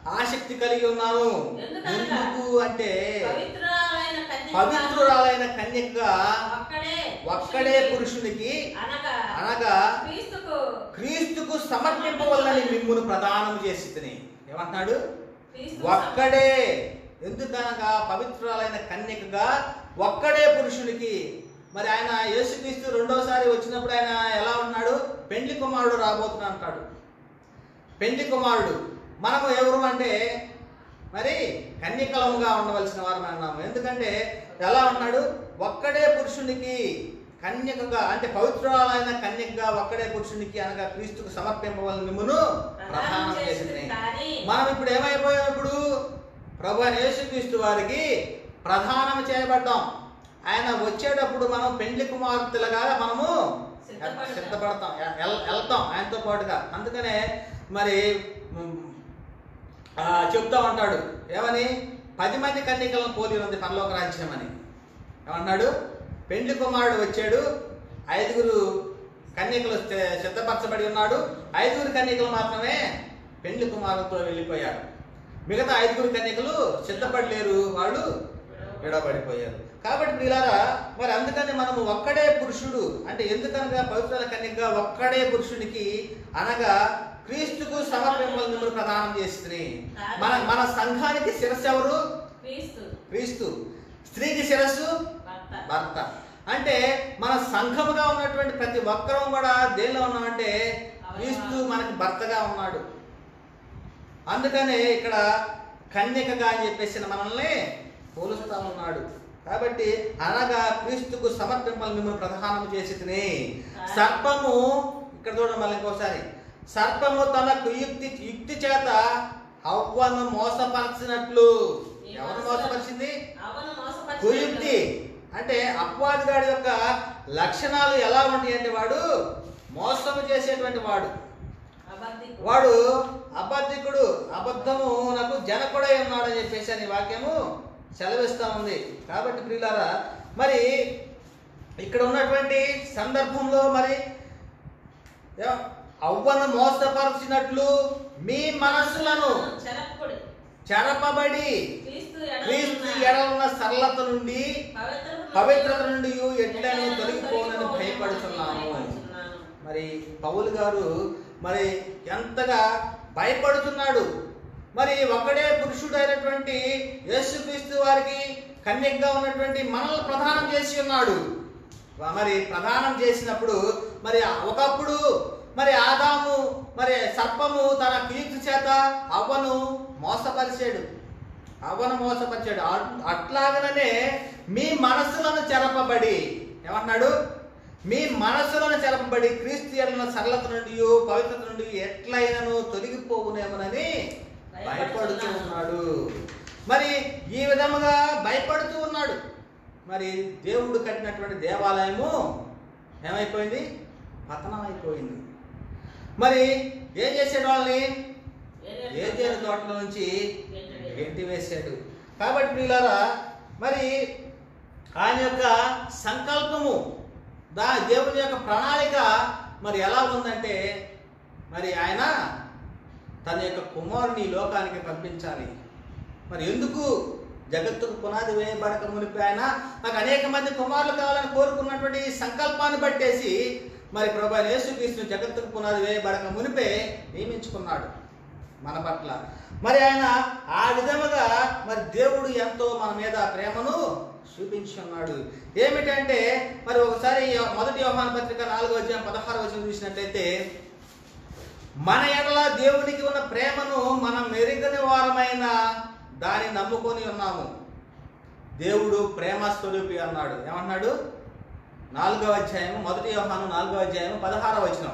ఆసక్తి కలిగి ఉన్నాను ఎందుకనగా? ఎందుకు అంటే పవిత్రురాలైన కన్యక పవిత్రురాలైన కన్యకగా ఒక్కడే ఒక్కడే పురుషునికి అనగా అనగా క్రీస్తుకు క్రీస్తుకు సమర్పింపవల్లని మిమ్మును ప్రదానం చేసి తిని ఏమంటున్నాడు క్రీస్తు ఒక్కడే ఎందుకనగా పవిత్రురాలైన కన్యకగా ఒక్కడే పురుషునికి మరి ఆయన యేసుక్రీస్తు రెండోసారి వచ్చినప్పుడు ఆయన ఎలా ఉన్నాడు పెండ్లి కుమారుడు రాబోతున్నా అంటాడు పెండ్లి కుమారుడు మనము ఎవరు అంటే మరి కన్యకలముగా ఉండవలసిన వారు అన్నాము ఎందుకంటే ఎలా ఉన్నాడు ఒక్కడే పురుషునికి కన్యకగా అంటే పవిత్రురాలైన కన్యకగా ఒక్కడే పురుషునికి అనగా క్రీస్తుకు సమర్పింపవలని మిమ్మును ప్రధానం చేసింది కానీ మనం ఇప్పుడు ఏమైపోయాం ఇప్పుడు ప్రభు అయిన యేసుక్రీస్తు వారికి ప్రధానం చేయబడ్డాం ఆయన వచ్చేటప్పుడు మనం పెండ్లి కుమార్తెలుగా మనము సిద్ధపడతాం. సిద్ధపడతాం ఎ- ఎల్- వెళ్తాం ఆయనతో పాటుగా అందుకనే మరి ఉమ్, ఆ, చెప్తా ఉంటాడు ఏమని పది మంది కన్యకలను పోలి ఉంది పరలోక రాజ్యం అని ఏమన్నాడు పెండ్లి కుమారుడు వచ్చాడు ఐదుగురు కన్యకలు సి- సిద్ధపరచబడి ఉన్నాడు ఐదుగురు కన్యకలు మాత్రమే పెండ్లి కుమారుతో వెళ్ళిపోయారు మిగతా ఐదుగురు కన్యకలు సిద్ధపడలేరు వాళ్ళు విడబడిపోయారు కాబట్టి ప్రియులారా మరి అందుకని మనము ఒక్కడే పురుషుడు అంటే ఎందుకనగా పవిత్రాల కన్యకగా ఒక్కడే పురుషునికి అనగా క్రీస్తుకు సమర్పింపలు మిమ్మల్ని ప్రదానం చేస్తుంది మన మన సంఘానికి శిరస్సు ఎవరు క్రీస్తు క్రీస్తు స్త్రీకి శిరస్సు భర్త భర్త అంటే మన సంఘముగా ఉన్నటువంటి ప్రతి ఒక్కరం కూడా దేనిలో ఉన్నామంటే క్రీస్తు మనకి భర్తగా ఉన్నాడు అందుకనే ఇక్కడ కన్యకగా అని చెప్పేసి మనల్ని పోలుస్తా ఉన్నాడు కాబట్టి అనగా క్రీస్తుకు సమర్పింపలు మిమ్మల్ని ప్రధానం చేసి తిని సర్పము ఇక్కడ చూడండి మళ్ళీ ఇంకోసారి సర్పము తన కుయుక్తి యుక్తి చేత అవ్వను మోసపరచినట్లు ఎవరు మోసపరిచింది అవను మోసపరిచినట్లు. కుయుక్తి అంటే అపవాదిగాడి యొక్క లక్షణాలు ఎలా ఉంటాయి అంటే వాడు మోసం చేసేటువంటి వాడు అబద్ధికుడు. వాడు అబద్ధికుడు అబద్ధము నాకు జనకుడై ఉన్నాడని చెప్పేసి అని వాక్యము సెలవిస్తా ఉంది కాబట్టి ప్రియులారా మరి ఇక్కడ ఉన్నటువంటి సందర్భంలో మరి ఏ- అవ్వను మోసపరిచినట్లు మీ మనస్సులను చెరపకుడు. చెరపబడి క్రీస్తు ఎడల క్రీస్తు ఉన్న ఎడలున్న సరళత నుండి పవిత్రత పవిత్రత నుండి ఎట్లను ఎట్లను తొలగిపోనని తొలగిపోనని భయపడుతున్నాను భయపడుతున్నాను. మరి పౌలు గారు మరి ఎంతగా భయపడుతున్నాడు మరి ఒక్కడే పురుషుడైనటువంటి యేసుక్రీస్తు వారికి కన్యకగా ఉన్నటువంటి మనల్ని ప్రధానం చేసి ఉన్నాడు మరి ప్రధానం చేసినప్పుడు మరి ఒకప్పుడు మరి ఆదాము మరి సర్పము తన కీర్తి చేత అవ్వను మోసపరిచాడు అవ్వను మోసపరిచాడు అట్- అట్లాగనే మీ మనస్సులను చెరపబడి ఏమన్నాడు మీ మనస్సులను చెరపబడి క్రీస్తున్న సరళత నుండి పవిత్రత నుండి ఎట్లయినను తొలగిపోవునేమోనని భయపడుతూ ఉన్నాడు మరి ఈ విధముగా భయపడుతూ ఉన్నాడు మరి దేవుడు కట్టినటువంటి దేవాలయము ఏమైపోయింది పతనం అయిపోయింది మరి ఏం చేసాడు వాళ్ళని ఏదేని తోటలో నుంచి గెంటి వేశాడు కాబట్టి ప్రియులారా మరి ఆయన యొక్క సంకల్పము దా దేవుని యొక్క ప్రణాళిక మరి ఎలా ఉందంటే మరి ఆయన తన యొక్క కుమారుని ఈ లోకానికి పంపించాలి మరి ఎందుకు జగత్తుకు పునాది వేయబడక మునిపి ఆయన నాకు అనేక మంది కుమారులు కావాలని కోరుకున్నటువంటి సంకల్పాన్ని బట్టేసి మరి ప్రభా యేసుక్రీస్తుని జగత్తుకు పునాది వేయబడక మునిపే నియమించుకున్నాడు మన పట్ల మరి ఆయన ఆ విధముగా మరి దేవుడు ఎంతో మన మీద ప్రేమను చూపించి ఉన్నాడు ఏమిటంటే మరి ఒకసారి యో- మొదటి యోహాన పత్రిక నాలుగో అధ్యాయం పదహారు వచ్చిన చూసినట్లయితే మన ఎడల దేవునికి ఉన్న ప్రేమను మనం మెరుగని వారమైన దాన్ని నమ్ముకొని ఉన్నాము దేవుడు ప్రేమ స్వరూపి అన్నాడు ఏమన్నాడు నాలుగవ అధ్యాయం మొదటి యోహాను నాలుగవ అధ్యాయం పదహారవ వచనం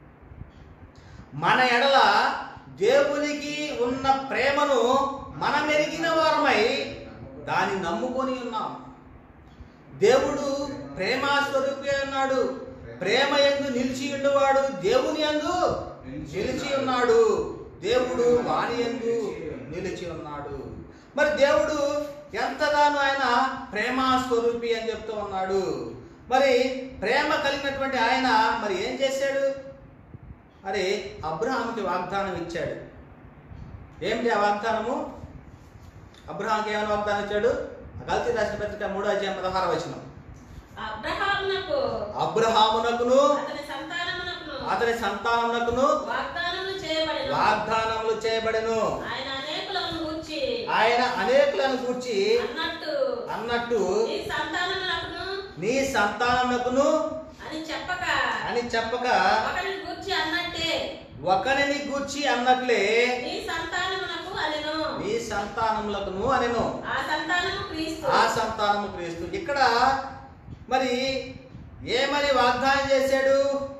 మన ఎడల దేవునికి ఉన్న ప్రేమను మనం ఎరిగిన వారమై దాన్ని నమ్ముకొని ఉన్నాం దేవుడు ప్రేమ స్వరూపి అన్నాడు ప్రేమ ఎందు నిలిచి ఉండేవాడు దేవుని యందు నిలిచి ఉన్నాడు దేవుడు వాణి యందు నిలిచి ఉన్నాడు మరి దేవుడు ఎంతగానో ఆయన ప్రేమ స్వరూపి అని చెప్తూ ఉన్నాడు మరి ప్రేమ కలిగినటువంటి ఆయన మరి ఏం చేశాడు మరి అబ్రహాముకి వాగ్దానం ఇచ్చాడు ఏమిటి ఆ వాగ్దానము అబ్రహాంకి ఏమైనా వాగ్దానం ఇచ్చాడు గల్తీ రాసిన పత్రిక మూడో అధ్యాయం పదహార వచనం అబ్రహామునకు అబ్రహామునకును అతని సంతానమునకును అతని సంతానమునకును వాగ్దానములు చేయబడిన వాగ్దానములు చేయబడెను ఆయన అనేకులను గూర్చి ఆయన అనేకులను కూర్చి అన్నట్టు అన్నట్టు నీ సంతానమునకును నీ సంతానమునకును అని చెప్పక అని చెప్పక ఒకరిని గూర్చి అన్నట్టే ఒకరిని గూర్చి అన్నట్లే నీ సంతానమునకు అనెను నీ సంతానములకును అనెను ఆ సంతానము క్రీస్తు ఆ సంతానము క్రీస్తు ఇక్కడ మరి ఏమని వాగ్దానం చేశాడు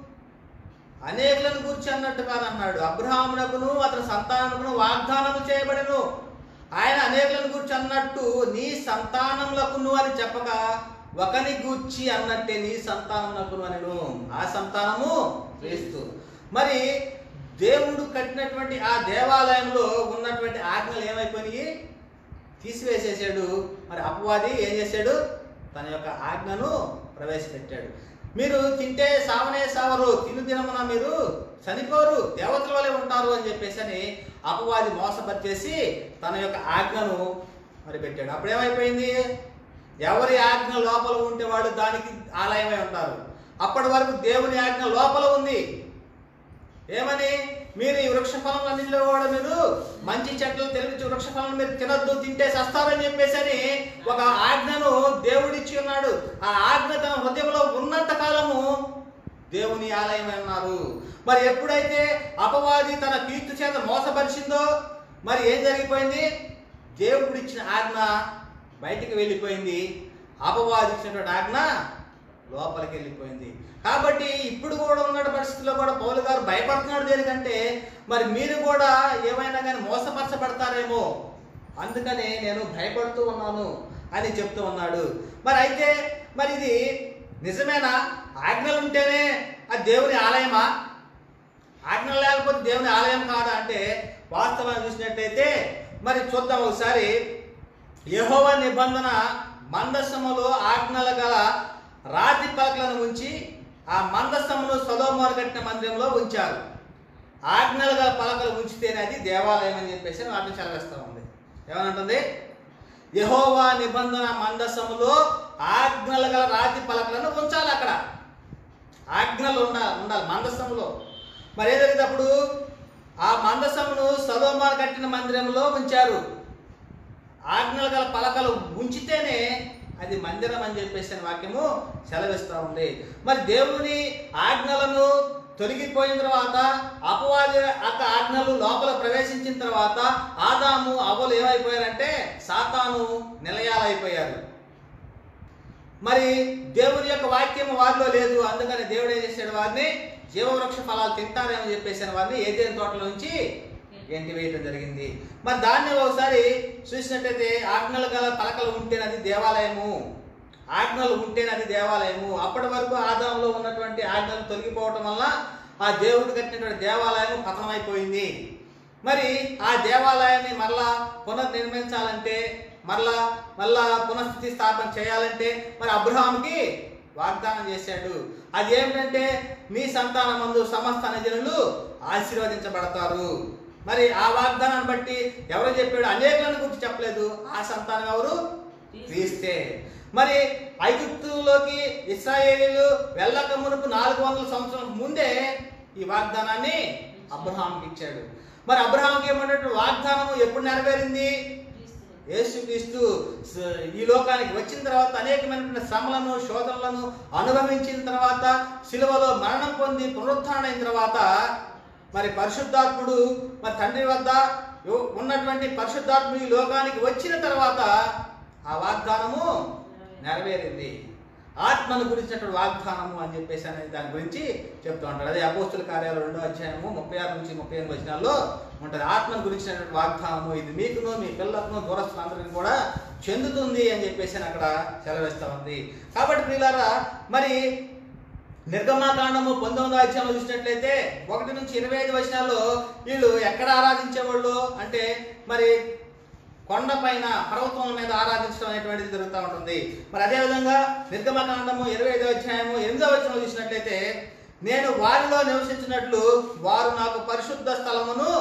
అనేకులను గురించి అన్నట్టుగా అన్నాడు అబ్రహామునకును అతని సంతానమును వాగ్దానము చేయబడెను ఆయన అనేకులను గురించి అన్నట్టు నీ సంతానములకును అని చెప్పక ఒకని గూర్చి అన్నట్టే నీ సంతానమునకును అనెను ఆ సంతానము క్రీస్తు మరి దేవుడు కట్టినటువంటి ఆ దేవాలయంలో ఉన్నటువంటి ఆజ్ఞలు ఏమైపోయినాయి తీసివేసేసాడు మరి అపవాది ఏం చేశాడు తన యొక్క ఆజ్ఞను ప్రవేశపెట్టాడు మీరు తింటే సావనే సావరు తిను దినమున మీరు చనిపోరు దేవతల వలె ఉంటారు అని చెప్పేసి అని అపవాది మోసపరిచేసి తన యొక్క ఆజ్ఞను మరి పెట్టాడు అప్పుడు ఏమైపోయింది ఎవరి ఆజ్ఞ లోపల ఉంటే వాడు దానికి ఆలయమై ఉంటారు అప్పటి వరకు దేవుని ఆజ్ఞ లోపల ఉంది ఏమని మీరు ఈ వృక్ష ఫలములన్నింటిలో కూడా మీరు మంచి చెట్లు తెలివి వృక్ష ఫలం మీరు తినొద్దు తింటే సస్తారని చెప్పేసి అని ఒక ఆజ్ఞను దేవుడిచ్చి ఉన్నాడు ఆ ఆజ్ఞ తన హృదయంలో ఉన్నంత కాలము దేవుని ఆలయమై ఉన్నారు మరి ఎప్పుడైతే అపవాది తన కీర్తి చేత మోసపరిచిందో మరి ఏం జరిగిపోయింది దేవుడిచ్చిన ఆజ్ఞ బయటికి వెళ్ళిపోయింది అపవాది ఇచ్చినటువంటి ఆజ్ఞ లోపలికి వెళ్ళిపోయింది కాబట్టి ఇప్పుడు కూడా ఉన్న పరిస్థితుల్లో కూడా పౌలు గారు భయపడుతున్నాడు దేనికంటే మరి మీరు కూడా ఏమైనా కానీ మోసపరచబడతారేమో అందుకని నేను భయపడుతూ ఉన్నాను అని చెప్తూ ఉన్నాడు మరి అయితే మరి ఇది నిజమేనా ఆజ్ఞలు ఉంటేనే అది దేవుని ఆలయమా ఆజ్ఞలు లేకపోతే దేవుని ఆలయం కాదా అంటే వాస్తవాన్ని చూసినట్టయితే మరి చూద్దాం ఒకసారి యెహోవా నిబంధన మందస్సములో ఆజ్ఞలు గల రాతి పలకలను ఉంచి ఆ మందస్సమును సొలోమోను కట్టిన మందిరంలో ఉంచారు ఆజ్ఞలు గల పలకలు ఉంచితేనే అది దేవాలయం అని చెప్పేసి వాటిని చదివేస్తూ ఉంది ఏమనంటుంది యెహోవా నిబంధన మందస్సములో ఆజ్ఞలు గల రాతి పలకలను ఉంచాలి అక్కడ ఆజ్ఞలు ఉండాలి ఉండాలి మందస్సములో మరి ఏదైనప్పుడు ఆ మందసమును సలోమాన్ కట్టిన మందిరంలో ఉంచారు ఆజ్ఞలు గల పలకలు ఉంచితేనే అది మందిరం అని చెప్పేసి అని వాక్యము సెలవిస్తూ ఉంది మరి దేవుని ఆజ్ఞలను తొలగిపోయిన తర్వాత అపవాది యొక్క ఆజ్ఞలు లోపల ప్రవేశించిన తర్వాత ఆదాము అవలు ఏమైపోయారంటే సాతాను నిలయాలైపోయారు మరి దేవుని యొక్క వాక్యం వారిలో లేదు అందుకని దేవుడు ఏం చేశాడు వారిని జీవవృక్ష ఫలాలు తింటారేమో చెప్పేసిన వారిని ఏదైనా తోటలో నుంచి ఎంటి వేయటం జరిగింది మరి దాన్ని ఒకసారి చూసినట్టయితే ఆజ్ఞలు గల పలకలు ఉంటేనది దేవాలయము ఆజ్ఞలు ఉంటేనది దేవాలయము అప్పటి వరకు ఆదాంలో ఉన్నటువంటి ఆజ్ఞలు తొలగిపోవటం వల్ల ఆ దేవుడు కట్టినటువంటి దేవాలయం పతనమైపోయింది మరి ఆ దేవాలయాన్ని మరలా పునర్నిర్మించాలంటే మరలా మళ్ళా పునఃస్థితి స్థాపన చేయాలంటే మరి అబ్రహాంకి వాగ్దానం చేశాడు అది ఏమిటంటే మీ సంతానమందు సమస్త జనులు ఆశీర్వదించబడతారు మరి ఆ వాగ్దానాన్ని బట్టి ఎవరు చెప్పాడు అనేకులను గురించి చెప్పలేదు ఆ సంతానం ఎవరు క్రీస్తే మరి ఐగుప్తులోకి ఇస్రాయేలీలు వెళ్ళక మునుపు నాలుగు వందల సంవత్సరాల ముందే ఈ వాగ్దానాన్ని అబ్రహాంకి ఇచ్చాడు మరి అబ్రహాంకి ఏమన్నట్టు వాగ్దానం ఎప్పుడు నెరవేరింది యేసుక్రీస్తు స- ఈ లోకానికి వచ్చిన తర్వాత అనేకమైనటువంటి శ్రమలను శోధనలను అనుభవించిన తర్వాత సిలువలో మరణం పొంది పునరుత్థానం అయిన తర్వాత మరి పరిశుద్ధాత్ముడు మరి తండ్రి వద్ద యు- ఉన్నటువంటి పరిశుద్ధాత్ముడు ఈ లోకానికి వచ్చిన తర్వాత ఆ వాగ్దానము నెరవేరింది ఆత్మను గురించినటువంటి వాగ్దానము అని చెప్పేసి అనేది దాని గురించి చెప్తూ ఉంటాడు అదే అపోస్తుల కార్యాలు రెండో అధ్యాయము ముప్పై ఆరు నుంచి ముప్పై ఎనిమిది వచనాల్లో ఉంటుంది ఆత్మను గురించినటువంటి వాగ్దానము ఇది మీకును మీ పిల్లలకును దూరస్తులందరికీ కూడా చెందుతుంది అని చెప్పేసి అని అక్కడ సెలవిస్తా ఉంది కాబట్టి ప్రియులారా మరి నిర్గమాకాండము పంతొమ్మిదో అధ్యాయంలో చూసినట్లయితే ఒకటి నుంచి ఇరవై ఐదు వచనాల్లో వీళ్ళు ఎక్కడ ఆరాధించేవాళ్ళు అంటే మరి కొండ పైన పర్వతముల మీద ఆరాధించడం అనేటువంటిది జరుగుతూ ఉంటుంది మరి అదేవిధంగా నిర్గమకాండము ఇరవై ఐదో అధ్యాయము ఎనిమిదో వచనంలో చూసినట్లయితే నేను వారిలో నివసించినట్లు వారు నాకు పరిశుద్ధ స్థలమును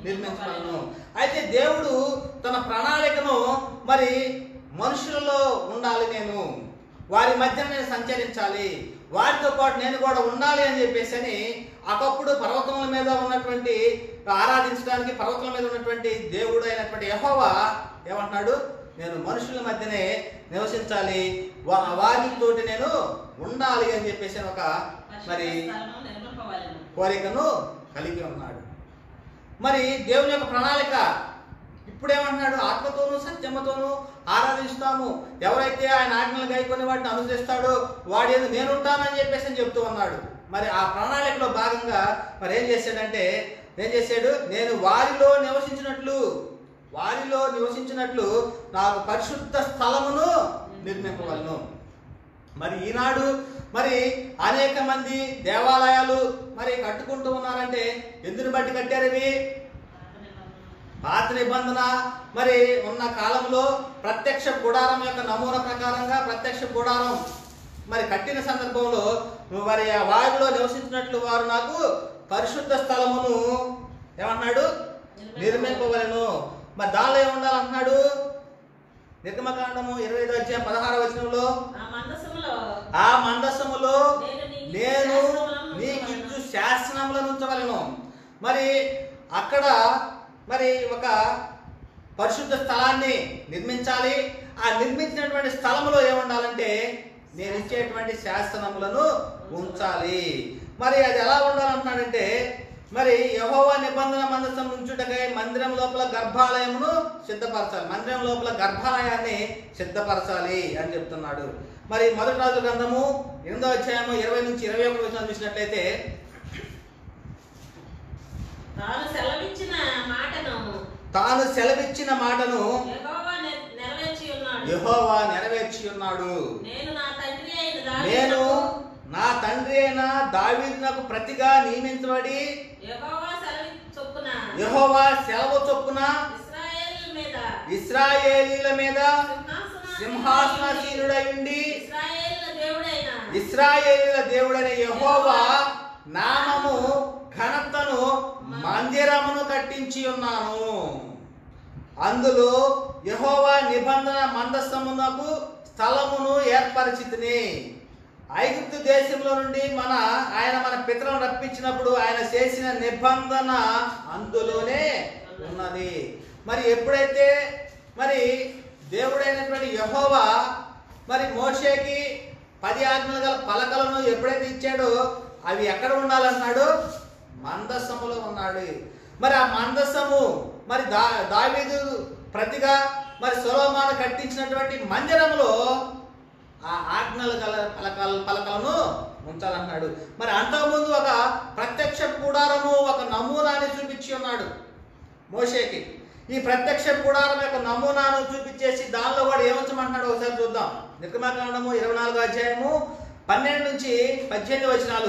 నిర్మించబడను అయితే దేవుడు తన ప్రణాళికను మరి మనుషులలో ఉండాలి నేను వారి మధ్య నేను సంచరించాలి వారితో పాటు నేను కూడా ఉండాలి అని చెప్పేసి అని ఒకప్పుడు పర్వతముల మీద ఉన్నటువంటి ఆరాధించడానికి పర్వతముల మీద ఉన్నటువంటి దేవుడు అయినటువంటి యహోవా ఏమంటున్నాడు నేను మనుషుల మధ్యనే నివసించాలి వా- వారితోటి నేను ఉండాలి అని చెప్పేసి ఒక మరి స్థలము నిర్మింపవలెను. కోరికను కలిగి ఉన్నాడు మరి దేవుని యొక్క ప్రణాళిక ఇప్పుడేమంటున్నాడు ఆత్మతోనూ సత్యముతోనూ ఆరాధిస్తాము ఎవరైతే ఆయన ఆజ్ఞలు గైకొని వాటిని అనుసరిస్తాడో వాడి యందు నేను ఉంటానని చెప్పేసి అని చెప్తూ ఉన్నాడు మరి ఆ ప్రణాళికలో భాగంగా మరి ఏం చేశాడంటే ఏం చేశాడు నేను వారిలో నివసించినట్లు వారిలో నివసించినట్లు నాకు పరిశుద్ధ స్థలమును నిర్మింపవలను మరి ఈనాడు మరి అనేక మంది దేవాలయాలు మరి కట్టుకుంటూ ఉన్నారంటే ఎందుని బట్టి కట్టారు ఇవి పాత నిబంధన మరి ఉన్న కాలంలో ప్రత్యక్ష గుడారం యొక్క నమూనా ప్రకారంగా ప్రత్యక్ష గుడారం మరి కట్టిన సందర్భంలో మరి ఆ వారిలో నివసించినట్లు వారు నాకు పరిశుద్ధ స్థలమును ఏమన్నాడు నిర్మింపవలను మరి దానిలో ఏముండాలంటున్నాడు నిర్గమకాండము ఇరవై ఐదు అధ్యాయం పదహార వచనంలో ఆ మందసములో ఆ మందసములో నేను నేను నీకు శాసనములను నీకు ఉంచవలెను. ఇచ్చు శాసనములను ఉంచవలను మరి అక్కడ మరి ఒక పరిశుద్ధ స్థలాన్ని నిర్మించాలి ఆ నిర్మించినటువంటి స్థలములో ఏముండాలంటే నేను ఇచ్చేటువంటి శాసనములను ఉంచాలి మరి అది ఎలా ఉండాలంటున్నాడంటే మరి యహోవా నిబంధన మందసం ఉంచుటకై మందిరం లోపల గర్భాలయమును సిద్ధపరచాలి మందిరం లోపల గర్భాలయాన్ని సిద్ధపరచాలి అని చెప్తున్నాడు మరి మొదటి రాజు గ్రంథము ఎనిమిదో అధ్యాయము ఇరవై నుంచి ఇరవై ఒకటి వచ్చిన చూసినట్లయితే తాను సెలవిచ్చిన మాటను తాను సెలవిచ్చిన మాటను యెహోవా నె- నెరవేర్చి ఉన్నాడు యెహోవా నెరవేర్చి ఉన్నాడు నేను నా తండ్రి అయిన నేను దావీదునకు నా తండ్రి అయిన దావీదునకు ప్రతిగా నియమించబడి యెహోవా సెలవి చొప్పున యెహోవా సెలవు చొప్పున ఇశ్రాయేలు మీద ఇస్రాయేలీల మీద సింహాసనాసీనుడై సింహాసనాసీనుడై ఉండి ఇశ్రాయేలు దేవుడైన ఇస్రాయేలీల దేవుడైన యెహోవా నామము ఘనతను మందిరమును కట్టించి ఉన్నాను అందులో యెహోవా నిబంధన మందస్థమునకు స్థలమును ఏర్పరిచితిని ఐగుప్తు దేశంలో నుండి మన ఆయన మన పితరులను రప్పించినప్పుడు ఆయన చేసిన నిబంధన అందులోనే ఉన్నది మరి ఎప్పుడైతే మరి దేవుడైనటువంటి యెహోవా మరి మోషేకి పది ఆజ్ఞలు గల పలకలను ఎప్పుడైతే ఇచ్చాడో అవి ఎక్కడ ఉండాలన్నాడు మందస్సములో ఉన్నాడు మరి ఆ మందస్సము మరి దా దావీదు ప్రతిగా మరి సొలోమాను కట్టించినటువంటి మందిరంలో ఆ ఆజ్ఞలు గల పలకల పలకలను ఉంచాలన్నాడు మరి అంతకుముందు ఒక ప్రత్యక్ష కూడారము ఒక నమూనాని చూపించి ఉన్నాడు మోషేకి ఈ ప్రత్యక్ష కూడారం యొక్క నమూనాను చూపించేసి దానిలో వాడు ఏముంచమంటున్నాడు ఒకసారి చూద్దాం నిర్గమాకాండము ఇరవై నాలుగో అధ్యాయము పన్నెండు నుంచి పద్దెనిమిది వచనాలు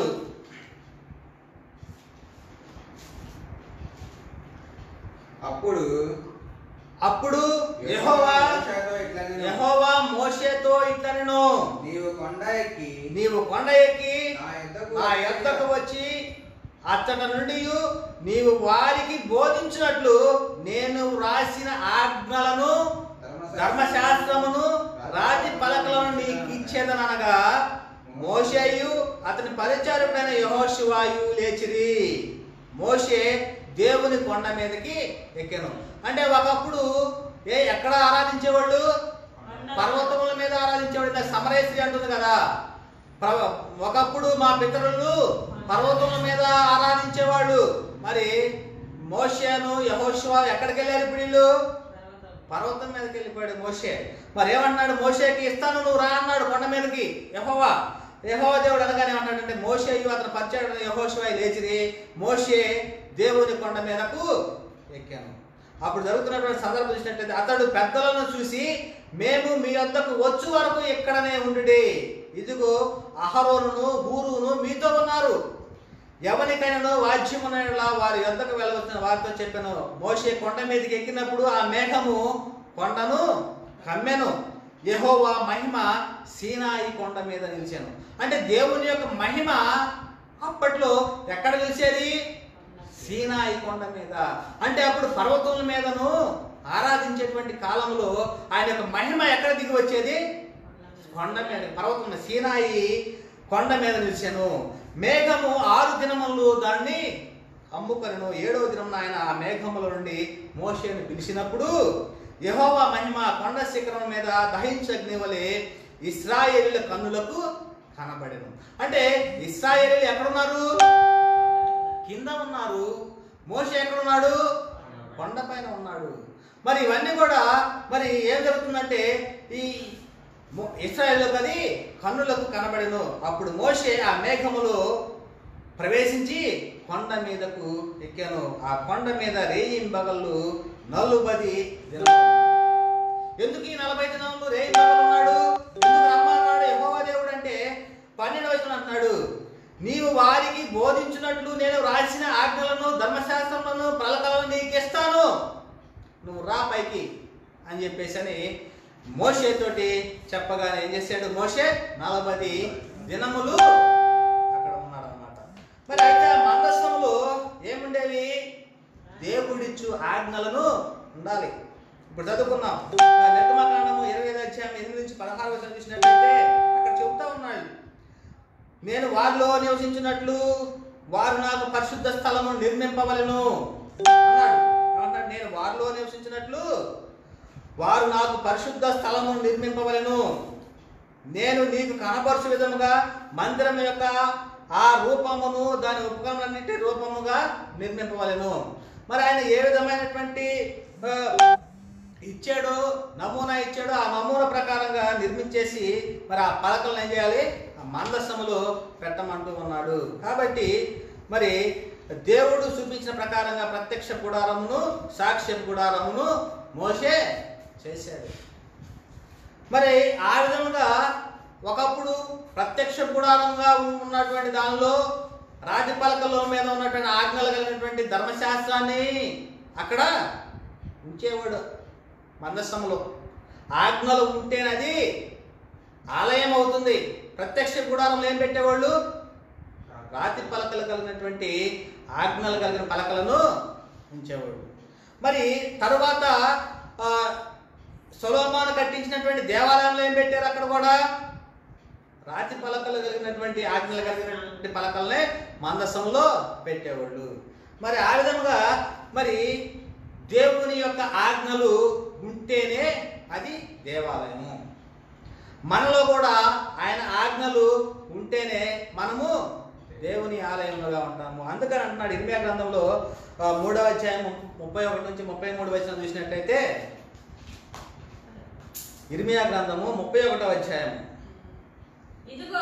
అప్పుడు అప్పుడు యెహోవా మోషేతో ఇట్లా నేను, యెహోవా మోషేతో ఇట్లనెను నీవు కొండ ఎక్కి నీవు కొండ ఎక్కి నా యొద్దకు నా వచ్చి యొద్దకు వచ్చి అతడి నుండి నీవు వారికి బోధించినట్లు నేను వ్రాసిన ఆజ్ఞలను ధర్మశాస్త్రమును రాతి పలకలను నీకు ఇచ్చేదనగా మోషేయు అతని పరిచారకుడైన యహోశివాయు లేచిరి మోషే దేవుని కొండ మీదకి ఎక్కాను అంటే ఒకప్పుడు ఏ ఎక్కడ ఆరాధించేవాళ్ళు పర్వతముల మీద ఆరాధించేవాడు ఇలా సమరేశ్వరి అంటుంది కదా ప్ర- ఒకప్పుడు మా పితరులు పర్వతముల మీద ఆరాధించేవాళ్ళు మరి మోషేను యహోశివా ఎక్కడికి వెళ్ళారు ఇప్పుడు వీళ్ళు పర్వతం మీదకి వెళ్ళిపోయాడు మోషే మరి ఏమన్నాడు మోషేకి ఇస్తాను నువ్వు రా అన్నాడు కొండ మీదకి యహోవా యహోవా దేవుడు అనగానే ఏమన్నాడంటే మోషే అతను పరిచయం యహోశివాయి లేచిరి మోషే దేవుని కొండ మీదకు ఎక్కాను అప్పుడు జరుగుతున్నటువంటి సందర్భం చూసినట్లయితే అతడు పెద్దలను చూసి మేము మీ వద్దకు వచ్చు వరకు ఇక్కడనే ఉండుడి ఇదిగో అహరోనును హూరును మీతో ఉన్నారు ఎవరికైనా వాద్యమునలా వారి యొద్దకు వెళ్ళవచ్చిన వారితో చెప్పాను మోషే కొండ మీదకి ఎక్కినప్పుడు ఆ మేఘము కొండను కమ్మెను యెహోవా మహిమ సీనాయి కొండ మీద నిలిచాను అంటే దేవుని యొక్క మహిమ అప్పట్లో ఎక్కడ నిలిచేది సీనాయి కొండ మీద అంటే అప్పుడు పర్వతముల మీదను ఆరాధించేటువంటి కాలంలో ఆయన యొక్క మహిమ ఎక్కడ దిగి వచ్చేది కొండ మీద పర్వతం మీద, సీనాయి కొండ మీద నిలిచాను మేఘము ఆరు దినములు దాన్ని అమ్ముకొనను ఏడవ దినం ఆయన ఆ మేఘముల నుండి మోషేను పిలిచినప్పుడు యెహోవా మహిమ కొండ శిఖరం మీద దహించగ్ని వలె ఇస్రాయేలీల కన్నులకు కనబడెను అంటే ఇస్రాయేలీలు ఎక్కడున్నారు కింద ఉన్నారు మోషే ఎక్కడున్నాడు కొండ పైన ఉన్నాడు మరి ఇవన్నీ కూడా మరి ఏం జరుగుతుందంటే ఈ మో- ఇస్రాయేల్లో అది కన్నులకు కనబడెను అప్పుడు మోషే ఆ మేఘములో ప్రవేశించి కొండ మీదకు ఎక్కాను ఆ కొండ మీద రేయింబగళ్ళు నలుబది దినములు ఎందుకు ఈ నలభై దినములు రేయింబగలు ఉన్నాడు ఎందుకు రమ్మన్నాడు యెహోవా దేవుడు అంటే పన్నెండు వచనం అంటున్నాడు నీవు వారికి బోధించినట్లు నేను రాసిన ఆజ్ఞలను ధర్మశాస్త్రములను పలకలను నీకు ఇస్తాను నువ్వు రా పైకి అని చెప్పేసి అని మోషే తోటి చెప్పగానే ఏం చేశాడు మోషే నలభై దినములు అక్కడ ఉన్నాడు అనమాట మరి అయితే ఆ మందస్సములు ఏముండేవి దేవుడిచ్చు ఆజ్ఞలను ఉండాలి ఇప్పుడు చదువుకున్నాం ఆ నిర్గమకాండము ఇరవై ఐదు అధ్యాయం ఎనిమిది నుంచి పదహారు వచనం చూసినట్లయితే అక్కడ చెబుతా ఉన్నాడు నేను వారిలో నివసించినట్లు వారు నాకు పరిశుద్ధ స్థలము నిర్మింపవలను అన్నాడు ఏమన్నాడు నేను వారిలో నివసించినట్లు వారు నాకు పరిశుద్ధ స్థలము నిర్మింపవలను నేను నీకు కనపరచు విధముగా మందిరం యొక్క ఆ రూపమును దాని ఉపకరణలన్నిటి రూపముగా నిర్మింపవలను మరి ఆయన ఏ విధమైనటువంటి ఆ, ఇచ్చాడో నమూనా ఇచ్చాడో ఆ నమూనా ప్రకారంగా నిర్మించేసి మరి ఆ పలకలను ఏం చేయాలి ఆ మందస్సములో పెట్టమంటూ ఉన్నాడు కాబట్టి మరి దేవుడు చూపించిన ప్రకారంగా ప్రత్యక్ష గుడారమును సాక్ష్య గుడారమును మోసే చేశాడు మరి ఆ విధంగా ఒకప్పుడు ప్రత్యక్ష గుడారంగా ఉన్నటువంటి దానిలో రాతి పలకల మీద ఉన్నటువంటి ఆజ్ఞలు కలిగినటువంటి ధర్మశాస్త్రాన్ని అక్కడ ఉంచేవాడు మందస్సంలో ఆజ్ఞలు ఉంటేనది ఆలయం అవుతుంది ప్రత్యక్ష గుడారంలో ఏం పెట్టేవాళ్ళు రాతి పలకలు కలిగినటువంటి ఆజ్ఞలు కలిగిన పలకలను ఉంచేవాడు మరి తరువాత ఆ, సొలోమాను కట్టించినటువంటి దేవాలయంలో ఏం పెట్టారు అక్కడ కూడా రాతి పలకలు కలిగినటువంటి ఆజ్ఞలు కలిగినటువంటి పలకలనే మందసంలో పెట్టేవాళ్ళు మరి ఆ విధంగా మరి దేవుని యొక్క ఆజ్ఞలు ఉంటేనే అది దేవాలయము మనలో కూడా ఆయన ఆజ్ఞలు ఉంటేనే మనము దేవుని ఆలయంలోగా ఉంటాము అందుకని అంటున్నాడు ఇర్మియా గ్రంథంలో ఆ, మూడవ అధ్యాయం ము- ముప్పై ఒకటి నుంచి ముప్పై మూడు వచ్చిన చూసినట్టయితే ఇర్మియా గ్రంథము ముప్పై ఒకటో అధ్యాయం ఇదిగో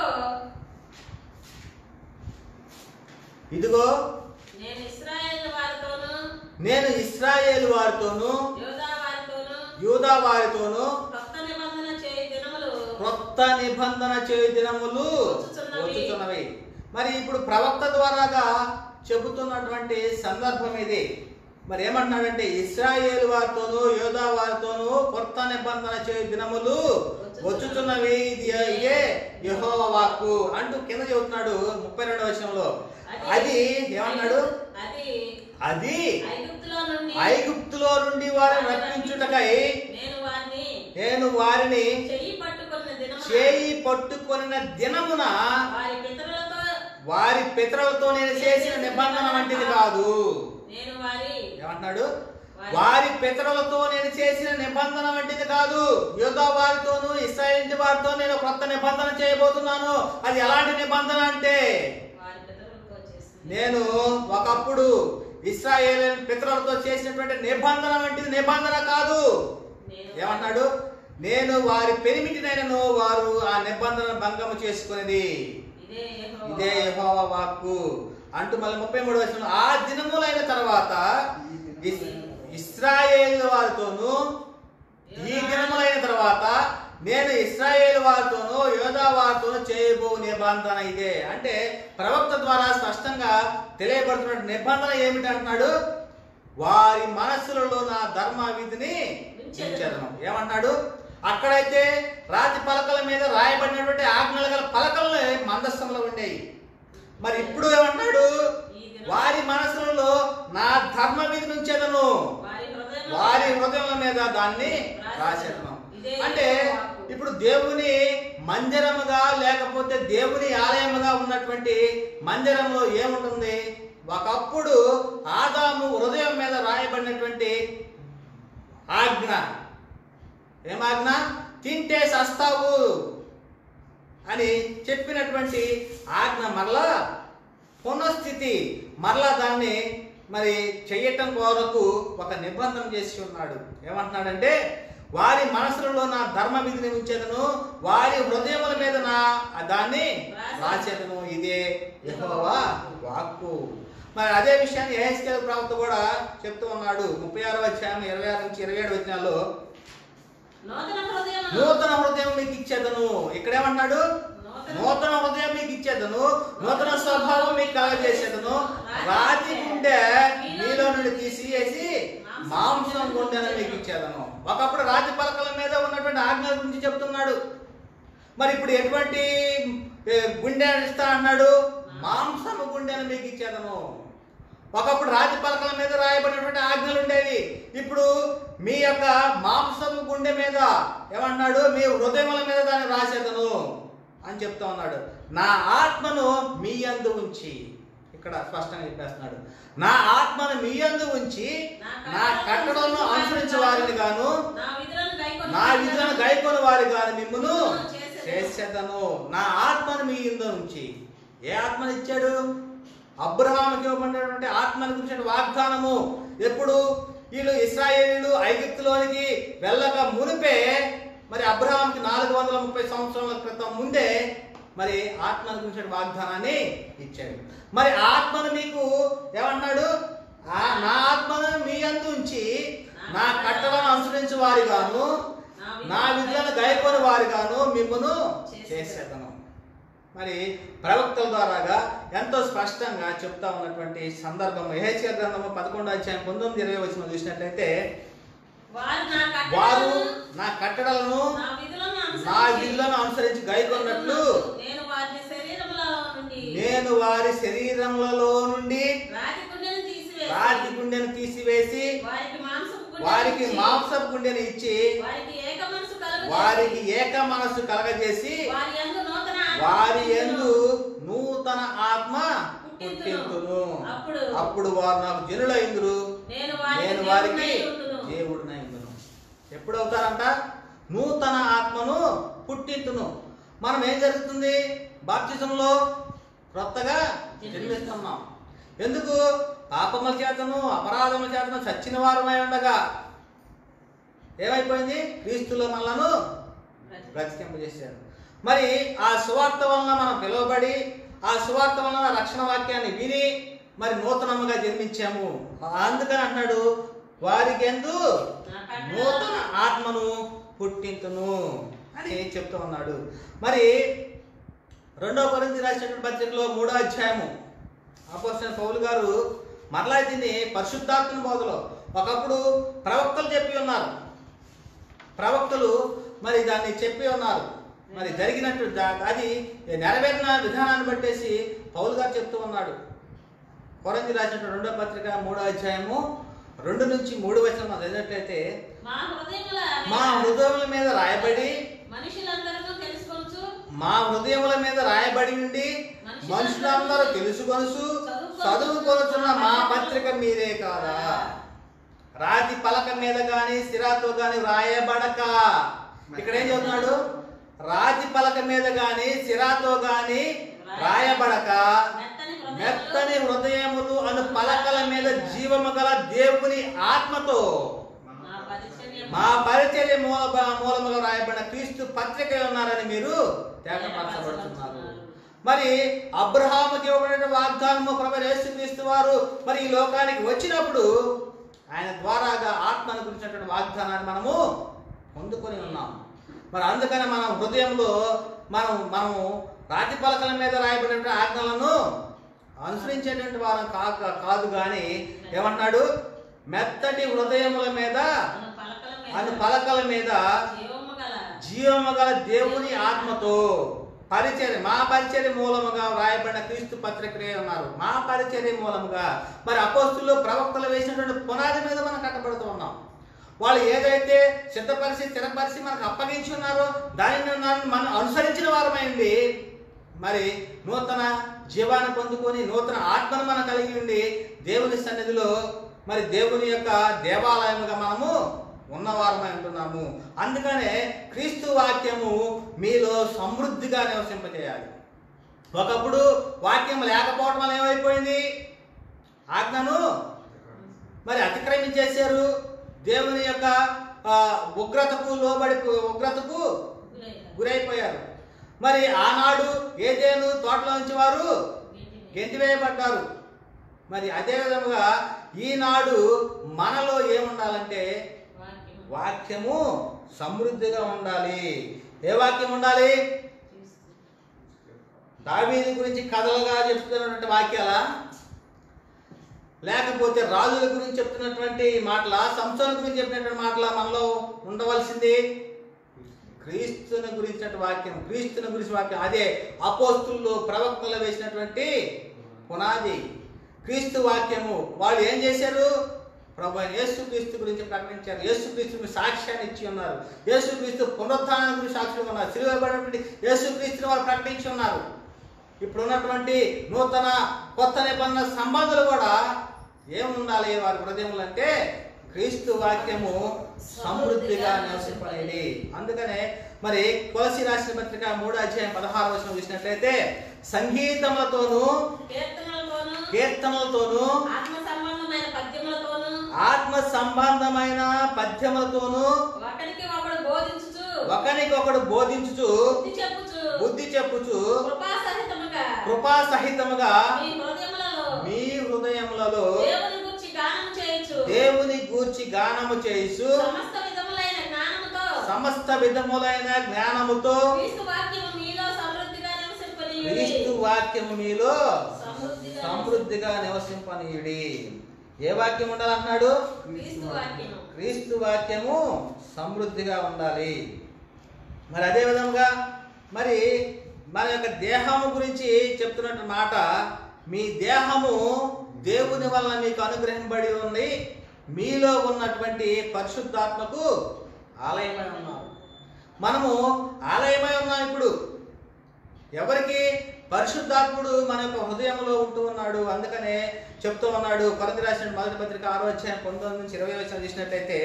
ఇదిగో నేను ఇస్రాయేల్ వారితోను నేను ఇస్రాయేల్ వారితోను యోధా వారితోను యూదా వారితోను కొత్త నిబంధన చేయి దినములు క్రొత్త నిబంధన చేయు దినములు వచ్చుచున్నవి. వచ్చుచున్నవి మరి ఇప్పుడు ప్రవక్త ద్వారాగా చెబుతున్నటువంటి సందర్భం ఇది మరి ఏమంటున్నాడంటే ఇస్రాయేల్ వారితోను యోధా వారితోను కొత్త నిబంధన చేయు దినములు వచ్చుచున్నవి ఇది ఇదే యెహోవా వాక్కు అంటూ కింద చెబుతున్నాడు ముప్పై రెండవ విషయంలో అది ఏమన్నాడు అది అది ఐగుప్తులో నుండి ఐగుప్తులో నుండి వారిని రక్షించుటకై నేను వారిని నేను వారిని చెయ్యి పట్టుకున్న దినమున చేయి పట్టుకొనిన దినమున వారి పితరులతో వారి పితరులతో నేను చేసిన నిబంధన వంటిది కాదు నేను వారి ఏమంటున్నాడు వారి పితరులతో నేను చేసిన నిబంధన వంటిది కాదు యోగా వారితోను ఇస్రాయేల్ ఇంటి వారితో నేను కొత్త నిబంధన చేయబోతున్నాను అది ఎలాంటి నిబంధన అంటే వారి పితరులతో చేసింది నేను ఒకప్పుడు ఇస్రాయేల్ పితరులతో చేసినటువంటి నిబంధన వంటిది నిబంధన కాదు నేను ఏమన్నాడు నేను వారి పెరిమిటినైనను వారు ఆ నిబంధన భంగము చేసుకునేది ఇదే యెహోవా ఇదే యెహోవా వాక్కు అంటూ మళ్ళీ ముప్పై మూడు వచ్చిన ఆ దినములైన తర్వాత ఇస్- ఇస్రాయేల్ వారితోను ఈ దినములైన తర్వాత నేను ఇస్రాయేల్ వారితోను యోధా వారితోను చేయబో నిబంధన ఇదే అంటే ప్రవక్త ద్వారా స్పష్టంగా తెలియబడుతున్న నిబంధన ఏమిటి అంటున్నాడు వారి మనస్సులలో నా ధర్మ విధిని ఉంచెదను ఏమన్నాడు అక్కడైతే రాతి పలకల మీద రాయబడినటువంటి ఆజ్ఞలు గల పలకలు మందస్థంలో ఉండేవి మరి ఇప్పుడు ఏమన్నాడు వారి మనసులలో వారి హృదయముల మీద దాన్ని రాసేదను అంటే ఇప్పుడు దేవుని మందిరముగా లేకపోతే దేవుని ఆలయముగా ఉన్నటువంటి మందిరంలో ఏముంటుంది ఒకప్పుడు ఆదాము హృదయం మీద రాయబడినటువంటి ఆజ్ఞ ఏం ఆజ్ఞ తింటే సస్తావు అని చెప్పినటువంటి ఆజ్ఞ మరలా పునఃస్థితి మరలా దాన్ని మరి చెయ్యటం కొరకు ఒక నిబంధన చేసి ఉన్నాడు ఏమంటున్నాడంటే వారి మనసులలో నా ధర్మ విధిని ఉంచేదను వారి హృదయముల మీద నా దాన్ని రాసేదను ఇదే యెహోవా వాక్కు మరి అదే విషయాన్ని ఏహెచ్కేల్ ప్రవక్త కూడా చెప్తూ ఉన్నాడు ముప్పై ఆరో అధ్యాయం ఇరవై ఆరు నుంచి ఇరవై ఏడు వచ్చినాల్లో నూతన హృదయం నూతన హృదయం మీకు ఇచ్చేదను ఇక్కడ ఏమన్నాడు నూతన హృదయం మీకు ఇచ్చేదను నూతన స్వభావం మీకు కలగజేసేదను రాతి గుండె మీలో నుండి తీసివేసి మాంసం గుండెను మీకు ఇచ్చేదను ఒకప్పుడు రాతి పలకల మీద ఉన్నటువంటి ఆజ్ఞల గురించి చెప్తున్నాడు మరి ఇప్పుడు ఎటువంటి ఏ, గుండె ఇస్తా అన్నాడు మాంసము గుండెను మీకు ఇచ్చేదను ఒకప్పుడు రాతి పలకల మీద రాయబడినటువంటి ఆజ్ఞలు ఉండేవి ఇప్పుడు మీ యొక్క మాంసము గుండె మీద ఏమన్నాడు మీ హృదయముల మీద దాన్ని రాసేదను అని చెప్తా ఉన్నాడు నా ఆత్మను మీ యందు ఉంచి ఇక్కడ స్పష్టంగా చెప్పేస్తున్నాడు నా ఆత్మను మీ యందు ఉంచి నా కట్టడలను అనుసరించే వారిని గాను నా విధులను గైకొని నా విధులను గైకొని వారి గాను మిమ్మును చేసేదను నా ఆత్మను మీ యందు ఉంచి ఏ ఆత్మను ఇచ్చాడు అబ్రహాముకి ఇవ్వబడినటువంటి ఆత్మని గురించి వాగ్దానము ఎప్పుడు వీళ్ళు ఇస్రాయేలీలు ఐగుప్తులోనికి వెళ్ళక మునిపే మరి అబ్రహాంకి నాలుగు వందల ముప్పై సంవత్సరాల క్రితం ముందే మరి ఆత్మను గురించి వాగ్దానాన్ని ఇచ్చాడు మరి ఆత్మను మీకు ఏమన్నాడు ఆ- నా ఆత్మను మీ అందు ఉంచి నా కట్టలను అనుసరించి వారి గాను నా విధులను గైకొని వారి గాను మిమ్మను చేసేదను మరి ప్రవక్తల ద్వారాగా ఎంతో స్పష్టంగా చెప్తా ఉన్నటువంటి సందర్భం ఏహెచ్య గ్రంథము పదకొండు అధ్యాయం పంతొమ్మిది ఇరవై వచ్చిన చూసినట్లయితే వారు నా వారు కట్టడలను నా కట్టడలను నా విధులను నా అనుసరించి విధులను అనుసరించి గైకొన్నట్లు నేను వారిని శరీరములో నుండి నేను వారి శరీరములలో నుండి రాతి గుండెను తీసివేసి రాతి గుండెను తీసివేసి వారికి మాంసపు గుండెను వారికి ఇచ్చి, మాంసపు గుండెను ఇచ్చి వారికి ఏక మనసు కలుగజేసి, వారికి ఏక మనస్సు కలగజేసి వారి యందు నూతన ఆత్మ వారి పుట్టించును. ఎందు నూతన ఆత్మ పుట్టింతును అప్పుడు అప్పుడు వారు నాకు జనులైందురు నేను వారికి నేను వారికి దేవుడినై ఉండును. దేవుడినైందును ఎప్పుడు అవుతారంట నూతన ఆత్మను పుట్టింతును మనం ఏం జరుగుతుంది బాప్తిజంలో క్రొత్తగా జన్మిస్తున్నాం ఎందుకు పాపముల చేతను అపరాధముల చేతను చచ్చిన వారమై ఉండగా ఏమైపోయింది క్రీస్తులో మనలను బ్రతికింపజేశాడు మరి ఆ సువార్త వలన మనం పిలువబడి ఆ సువార్త వలన రక్షణ వాక్యాన్ని విని మరి నూతనముగా జన్మించాము అందుకని అంటున్నాడు వారికి ఎందు నా కట్టడలను నూతన ఆత్మను పుట్టింతును అని చెప్తూ ఉన్నాడు మరి రెండో కొరింథీ రాసినటువంటి పత్రికలో మూడో అధ్యాయము అపోజిషన్ పౌలు గారు మరలా దీన్ని పరిశుద్ధాత్మ బోధలో ఒకప్పుడు ప్రవక్తలు చెప్పి ఉన్నారు ప్రవక్తలు మరి దాన్ని చెప్పి ఉన్నారు మరి జరిగినట్టు దా- అది నెరవేరిన విధానాన్ని బట్టేసి పౌలు గారు చెప్తూ ఉన్నాడు కొరంది రాసినటువంటి రెండో పత్రిక మూడో అధ్యాయము రెండు నుంచి మూడు వచనం మనం చదివినట్లయితే మా హృదయముల మా హృదయముల మీద రాయబడి మనుషులందరూ తెలుసుకొనుచు మా హృదయముల మీద రాయబడి ఉండి మనుషులందరూ తెలుసుకొనుసు చదువుకొనుచున్న మా పత్రిక మీరే కాదా రాతి పలక మీద గాని సిరాతో గాని రాయబడక ఇక్కడ ఏం చెప్తున్నాడు రాతి పలక మీద గాని సిరాతో గాని రాయబడక మెత్తని హృదయములు మెత్తని హృదయములు అను పలకల మీద జీవము గల దేవుని ఆత్మతో మా పరిచర్య మా పరిచర్య మూల మూలముగా రాయబడిన క్రీస్తు పత్రిక ఉన్నారని మీరు తేటపరచబడుతున్నారు మరి అబ్రహాముకి ఇవ్వబడిన వాగ్దానము ప్రభు యేసుక్రీస్తు వారు మరి ఈ లోకానికి వచ్చినప్పుడు ఆయన ద్వారాగా ఆత్మను గురించినటువంటి వాగ్దానాన్ని మనము పొందుకొని ఉన్నాం మరి అందుకని మనం హృదయంలో మనం మనము రాతి పలకల మీద రాయబడినటువంటి ఆజ్ఞలను అనుసరించేటువంటి వారం కాక కాదు కానీ ఏమంటున్నాడు మెత్తటి హృదయముల మీద అను పలకల మీద అను పలకల మీద జీవము గల జీవము గల దేవుని ఆత్మతో పరిచర్య మా పరిచర్య మూలముగా వ్రాయబడిన క్రీస్తు పత్రికలే ఉన్నారు మా పరిచర్య మూలముగా మరి అపోస్తులు ప్రవక్తలు వేసినటువంటి పునాది మీద మనం కట్టబడుతూ ఉన్నాం వాళ్ళు ఏదైతే సిద్ధపరిచి స్థిరపరిచి మనకు అప్పగించి ఉన్నారో దానిని మనం- మనం అనుసరించిన వారమైంది మరి నూతన జీవాన్ని పొందుకొని నూతన ఆత్మను మనం కలిగి ఉండి దేవుని సన్నిధిలో మరి దేవుని యొక్క దేవాలయముగా మనము ఉన్నవారమై ఉంటున్నాము అందుకనే క్రీస్తు వాక్యము మీలో సమృద్ధిగా నివసింపజేయాలి ఒకప్పుడు వాక్యం లేకపోవడం వల్ల ఏమైపోయింది ఆజ్ఞను మరి అతిక్రమించేశారు దేవుని యొక్క ఆ, ఉగ్రతకు లోబడి ఉగ్రతకు గురయ్యారు. గురైపోయారు మరి ఆనాడు ఏదేను తోటలో నుంచి వారు గెంటివేయబడ్డారు మరి అదే విధముగా ఈనాడు మనలో ఏముండాలంటే వాక్యం. వాక్యము సమృద్ధిగా ఉండాలి ఏ వాక్యం ఉండాలి క్రీస్తు. దావీది గురించి కథలుగా చెప్తున్నటువంటి వాక్యాలా లేకపోతే రాజుల గురించి చెప్తున్నటువంటి మాటల సంస్థల గురించి చెప్పినటువంటి మాటల మనలో ఉండవలసింది క్రీస్తుని గురించినటువంటి వాక్యం క్రీస్తుని గురించి వాక్యం అదే అపోస్తులు ప్రవక్తలు వేసినటువంటి పునాది క్రీస్తు వాక్యము వాళ్ళు ఏం చేశారు ప్రభు అయిన యేసుక్రీస్తు గురించి ప్రకటించారు యేసుక్రీస్తు గురించి సాక్ష్యాన్ని ఇచ్చి ఉన్నారు యేసుక్రీస్తు పునరుత్థానం గురించి సాక్ష్యం ఉన్నారు సిలువబడినటువంటి యేసుక్రీస్తుని వారు ప్రకటించి ఉన్నారు ఇప్పుడు ఉన్నటువంటి నూతన కొత్త నిబంధన సంబంధాలు కూడా ఏముండాలి వారి హృదయములు అంటే క్రీస్తు వాక్యము సమృద్ధిగా నివసింపనేది అందుకనే మరి తులసి రాసిన పత్రిక మూడో అధ్యాయం పదహారు వచనం చూసినట్లయితే సంగీతములతోనూ కీర్తనలతోనూ కీర్తనలతోనూ ఆత్మ సంబంధమైన పద్యములతోనూ ఆత్మ సంబంధమైన పద్యములతోనూ ఒకరికి ఒకడు బోధించుచు ఒకరికొకడు బోధించుచు బుద్ధి చెప్పుచు బుద్ధి చెప్పుచు కృపా సహితముగా కృపా సహితముగా మీ హృదయములలో మీ హృదయములలో దేవుని గురించి గానం చేయొచ్చు దేవుని గూర్చి గానము చేయిసు సమస్త విధములైన జ్ఞానముతో సమస్త విధములైన జ్ఞానముతో క్రీస్తు వాక్యము మీలో సమృద్ధిగా నివసింపనీయుడి క్రీస్తు వాక్యము మీలో సమృద్ధిగా సమృద్ధిగా నివసింపనీయుడి ఏ వాక్యం ఉండాలన్నాడు క్రీస్తు వాక్యము క్రీస్తు వాక్యము సమృద్ధిగా ఉండాలి మరి అదే విధముగా మరి మన యొక్క దేహము గురించి చెప్తున్నట్టు మాట మీ దేహము దేవుని వలన మీకు అనుగ్రహింపబడి ఉంది మీలో ఉన్నటువంటి పరిశుద్ధాత్మకు ఆలయమై ఉన్నారు మనము ఆలయమై ఉన్నాం ఇప్పుడు ఎవరికి పరిశుద్ధాత్ముడు మన యొక్క హృదయంలో ఉంటూ ఉన్నాడు అందుకనే చెప్తూ ఉన్నాడు కొరత రాసిన మొదటి పత్రిక ఆరో అధ్యాయం పంతొమ్మిది నుంచి ఇరవై వచ్చిన చూసినట్లయితే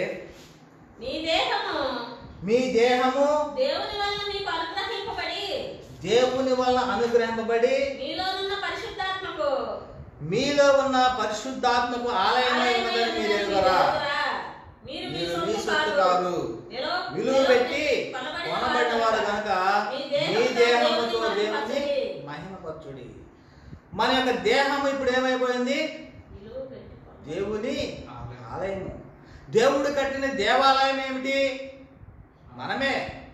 నీ దేహము మీ దేహము దేవుని వలన మీకు అనుగ్రహింపబడి దేవుని వల్ల అనుగ్రహింపబడి మీలోనున్న పరిశుద్ధాత్మకు మీలో ఉన్న పరిశుద్ధాత్మకు ఆలయమై ఉన్నదని మీరు ఎరుగరా మీరు మీ మీరు మీ సొత్తు సొత్తు కాదు కాదు నిలవ- విలువ పెట్టి కొనబడిన కొనబడిన వారు కనుక మీ మీ దేహంతో దేహముతో దేవుని దేవుని మహిమపరచుడి. మహిమపరచుడి మన యొక్క దేహము ఇప్పుడు ఏమైపోయింది విలువ పెట్టుకో. దేవుని ఆలయము దేవుడు కట్టిన దేవాలయం ఏమిటి మనమే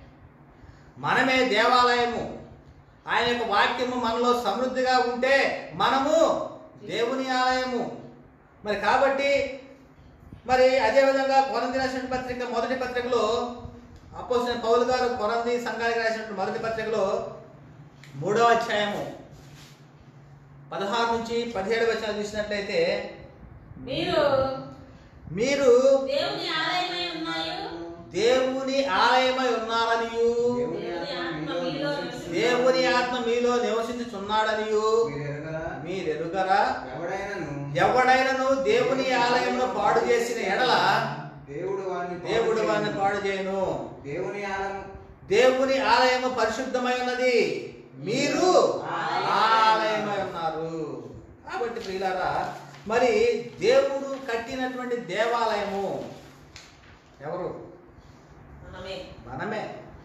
మనమే దేవాలయము ఆయన యొక్క వాక్యము మనలో సమృద్ధిగా ఉంటే మనము దేవుని ఆలయము మరి కాబట్టి మరి అదేవిధంగా కొరంది రాసిన పత్రిక మొదటి పత్రికలో అపోసిన పౌలు గారు కొరంది సంఘానికి రాసినటువంటి మొదటి పత్రికలో మూడవ అధ్యాయము పదహారు నుంచి పదిహేడు వచనాలు చూసినట్లయితే మీరు మీరు దేవుని ఆలయమై ఉన్నాయు దేవుని ఆలయమై ఉన్నారనియు దేవుని ఆత్మ మీలో నివసించును. దేవుని ఆత్మ మీలో నివసించుచున్నాడనియు మీరు ఎరగరా? మీరెరుగరా ఎవడైనను ఎవడైనను దేవుని ఆలయంలో పాడు చేసిన ఎడల దేవుడు వారిని దేవుడు వారిని పాడు చేయను దేవుని ఆలయం దేవుని ఆలయము పరిశుద్ధమై ఉన్నది మీరు ఆలయమై ఉన్నారు కాబట్టి ప్రియులారా మరి దేవుడు కట్టినటువంటి దేవాలయము ఎవరు మనమే మనమే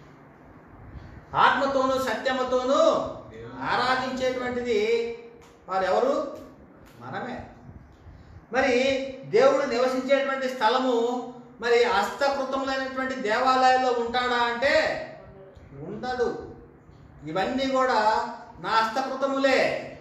ఆత్మతోను సత్యముతోను ఆరాధించేటువంటిది వారు ఎవరు మనమే మరి దేవుడు నివసించేటువంటి స్థలము మరి హస్తకృతములైనటువంటి దేవాలయాల్లో ఉంటాడా అంటే ఉండడు ఇవన్నీ కూడా నా హస్తకృతములే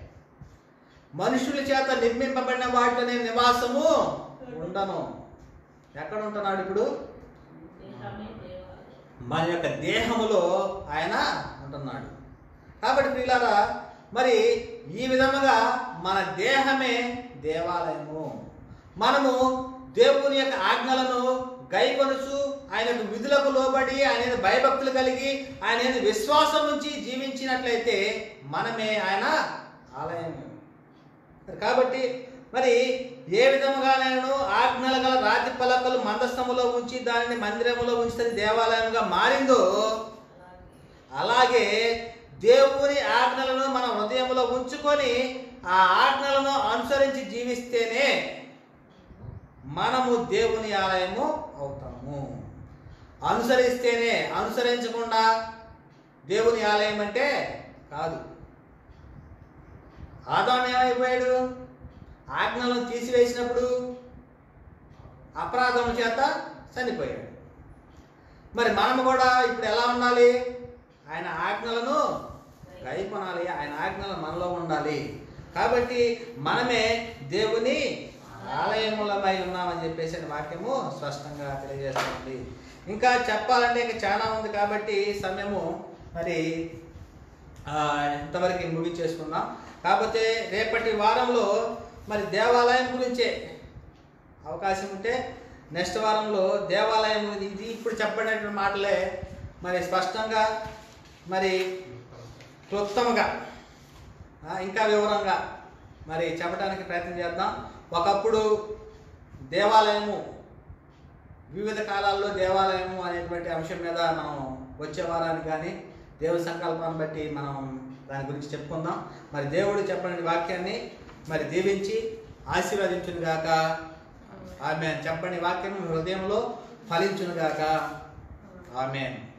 మనుషుల చేత నిర్మింపబడిన వాటిని నివాసము ఉండను ఎక్కడ ఉంటున్నాడు ఇప్పుడు దేహమే దేవాలయం. మన యొక్క దేహములో ఆయన ఉంటున్నాడు కాబట్టి ప్రియులారా మరి ఈ విధముగా మన దేహమే దేవాలయము మనము దేవుని యొక్క ఆజ్ఞలను గైకొనుచు ఆయన యొక్క విధులకు లోబడి ఆయన మీద భయభక్తులు కలిగి ఆయన మీద విశ్వాసం నుంచి జీవించినట్లయితే మనమే ఆయన ఆలయం కాబట్టి మరి ఏ విధముగా నేను ఆజ్ఞలు గల రాతి పలకలు మందస్థములో ఉంచి దానిని మందిరములో ఉంచుతుంది దేవాలయంగా మారిందో అలాగే దేవుని ఆజ్ఞలను మన హృదయంలో ఉంచుకొని ఆ ఆజ్ఞలను అనుసరించి జీవిస్తేనే మనము దేవుని ఆలయము అవుతాము అనుసరిస్తేనే అనుసరించకుండా దేవుని ఆలయం అంటే కాదు ఆదాం ఏమైపోయాడు ఆజ్ఞలను తీసివేసినప్పుడు అపరాధం చేత చనిపోయాడు మరి మనము కూడా ఇప్పుడు ఎలా ఉండాలి ఆయన ఆజ్ఞలను గైకొనాలి ఆయన ఆజ్ఞలు మనలో ఉండాలి కాబట్టి మనమే దేవుని ఆలయములమై ఉన్నామని చెప్పేసి అని వాక్యము స్పష్టంగా తెలియజేస్తుంది ఇంకా చెప్పాలంటే ఇంకా చాలా ఉంది కాబట్టి సమయము మరి ఆ, ఇంతవరకు ముగించేసుకుందాం కాకపోతే రేపటి వారంలో మరి దేవాలయం గురించే అవకాశం ఉంటే నెక్స్ట్ వారంలో దేవాలయం గురించి ఇది ఇప్పుడు చెప్పబడినటువంటి మాటలే మరి స్పష్టంగా మరి క్లుప్తంగా ఆ, ఇంకా వివరంగా మరి చెప్పడానికి ప్రయత్నం చేద్దాం ఒకప్పుడు దేవాలయము వివిధ కాలాల్లో దేవాలయము అనేటువంటి అంశం మీద మనం వచ్చే వారానికి కానీ దేవుడి సంకల్పాన్ని బట్టి మనం దాని గురించి చెప్పుకుందాం మరి దేవుడు చెప్పని వాక్యాన్ని మరి దీవించి ఆశీర్వదించును గాక ఆమె చెప్పని వాక్యం మీ హృదయంలో ఫలించును గాక ఆమెన్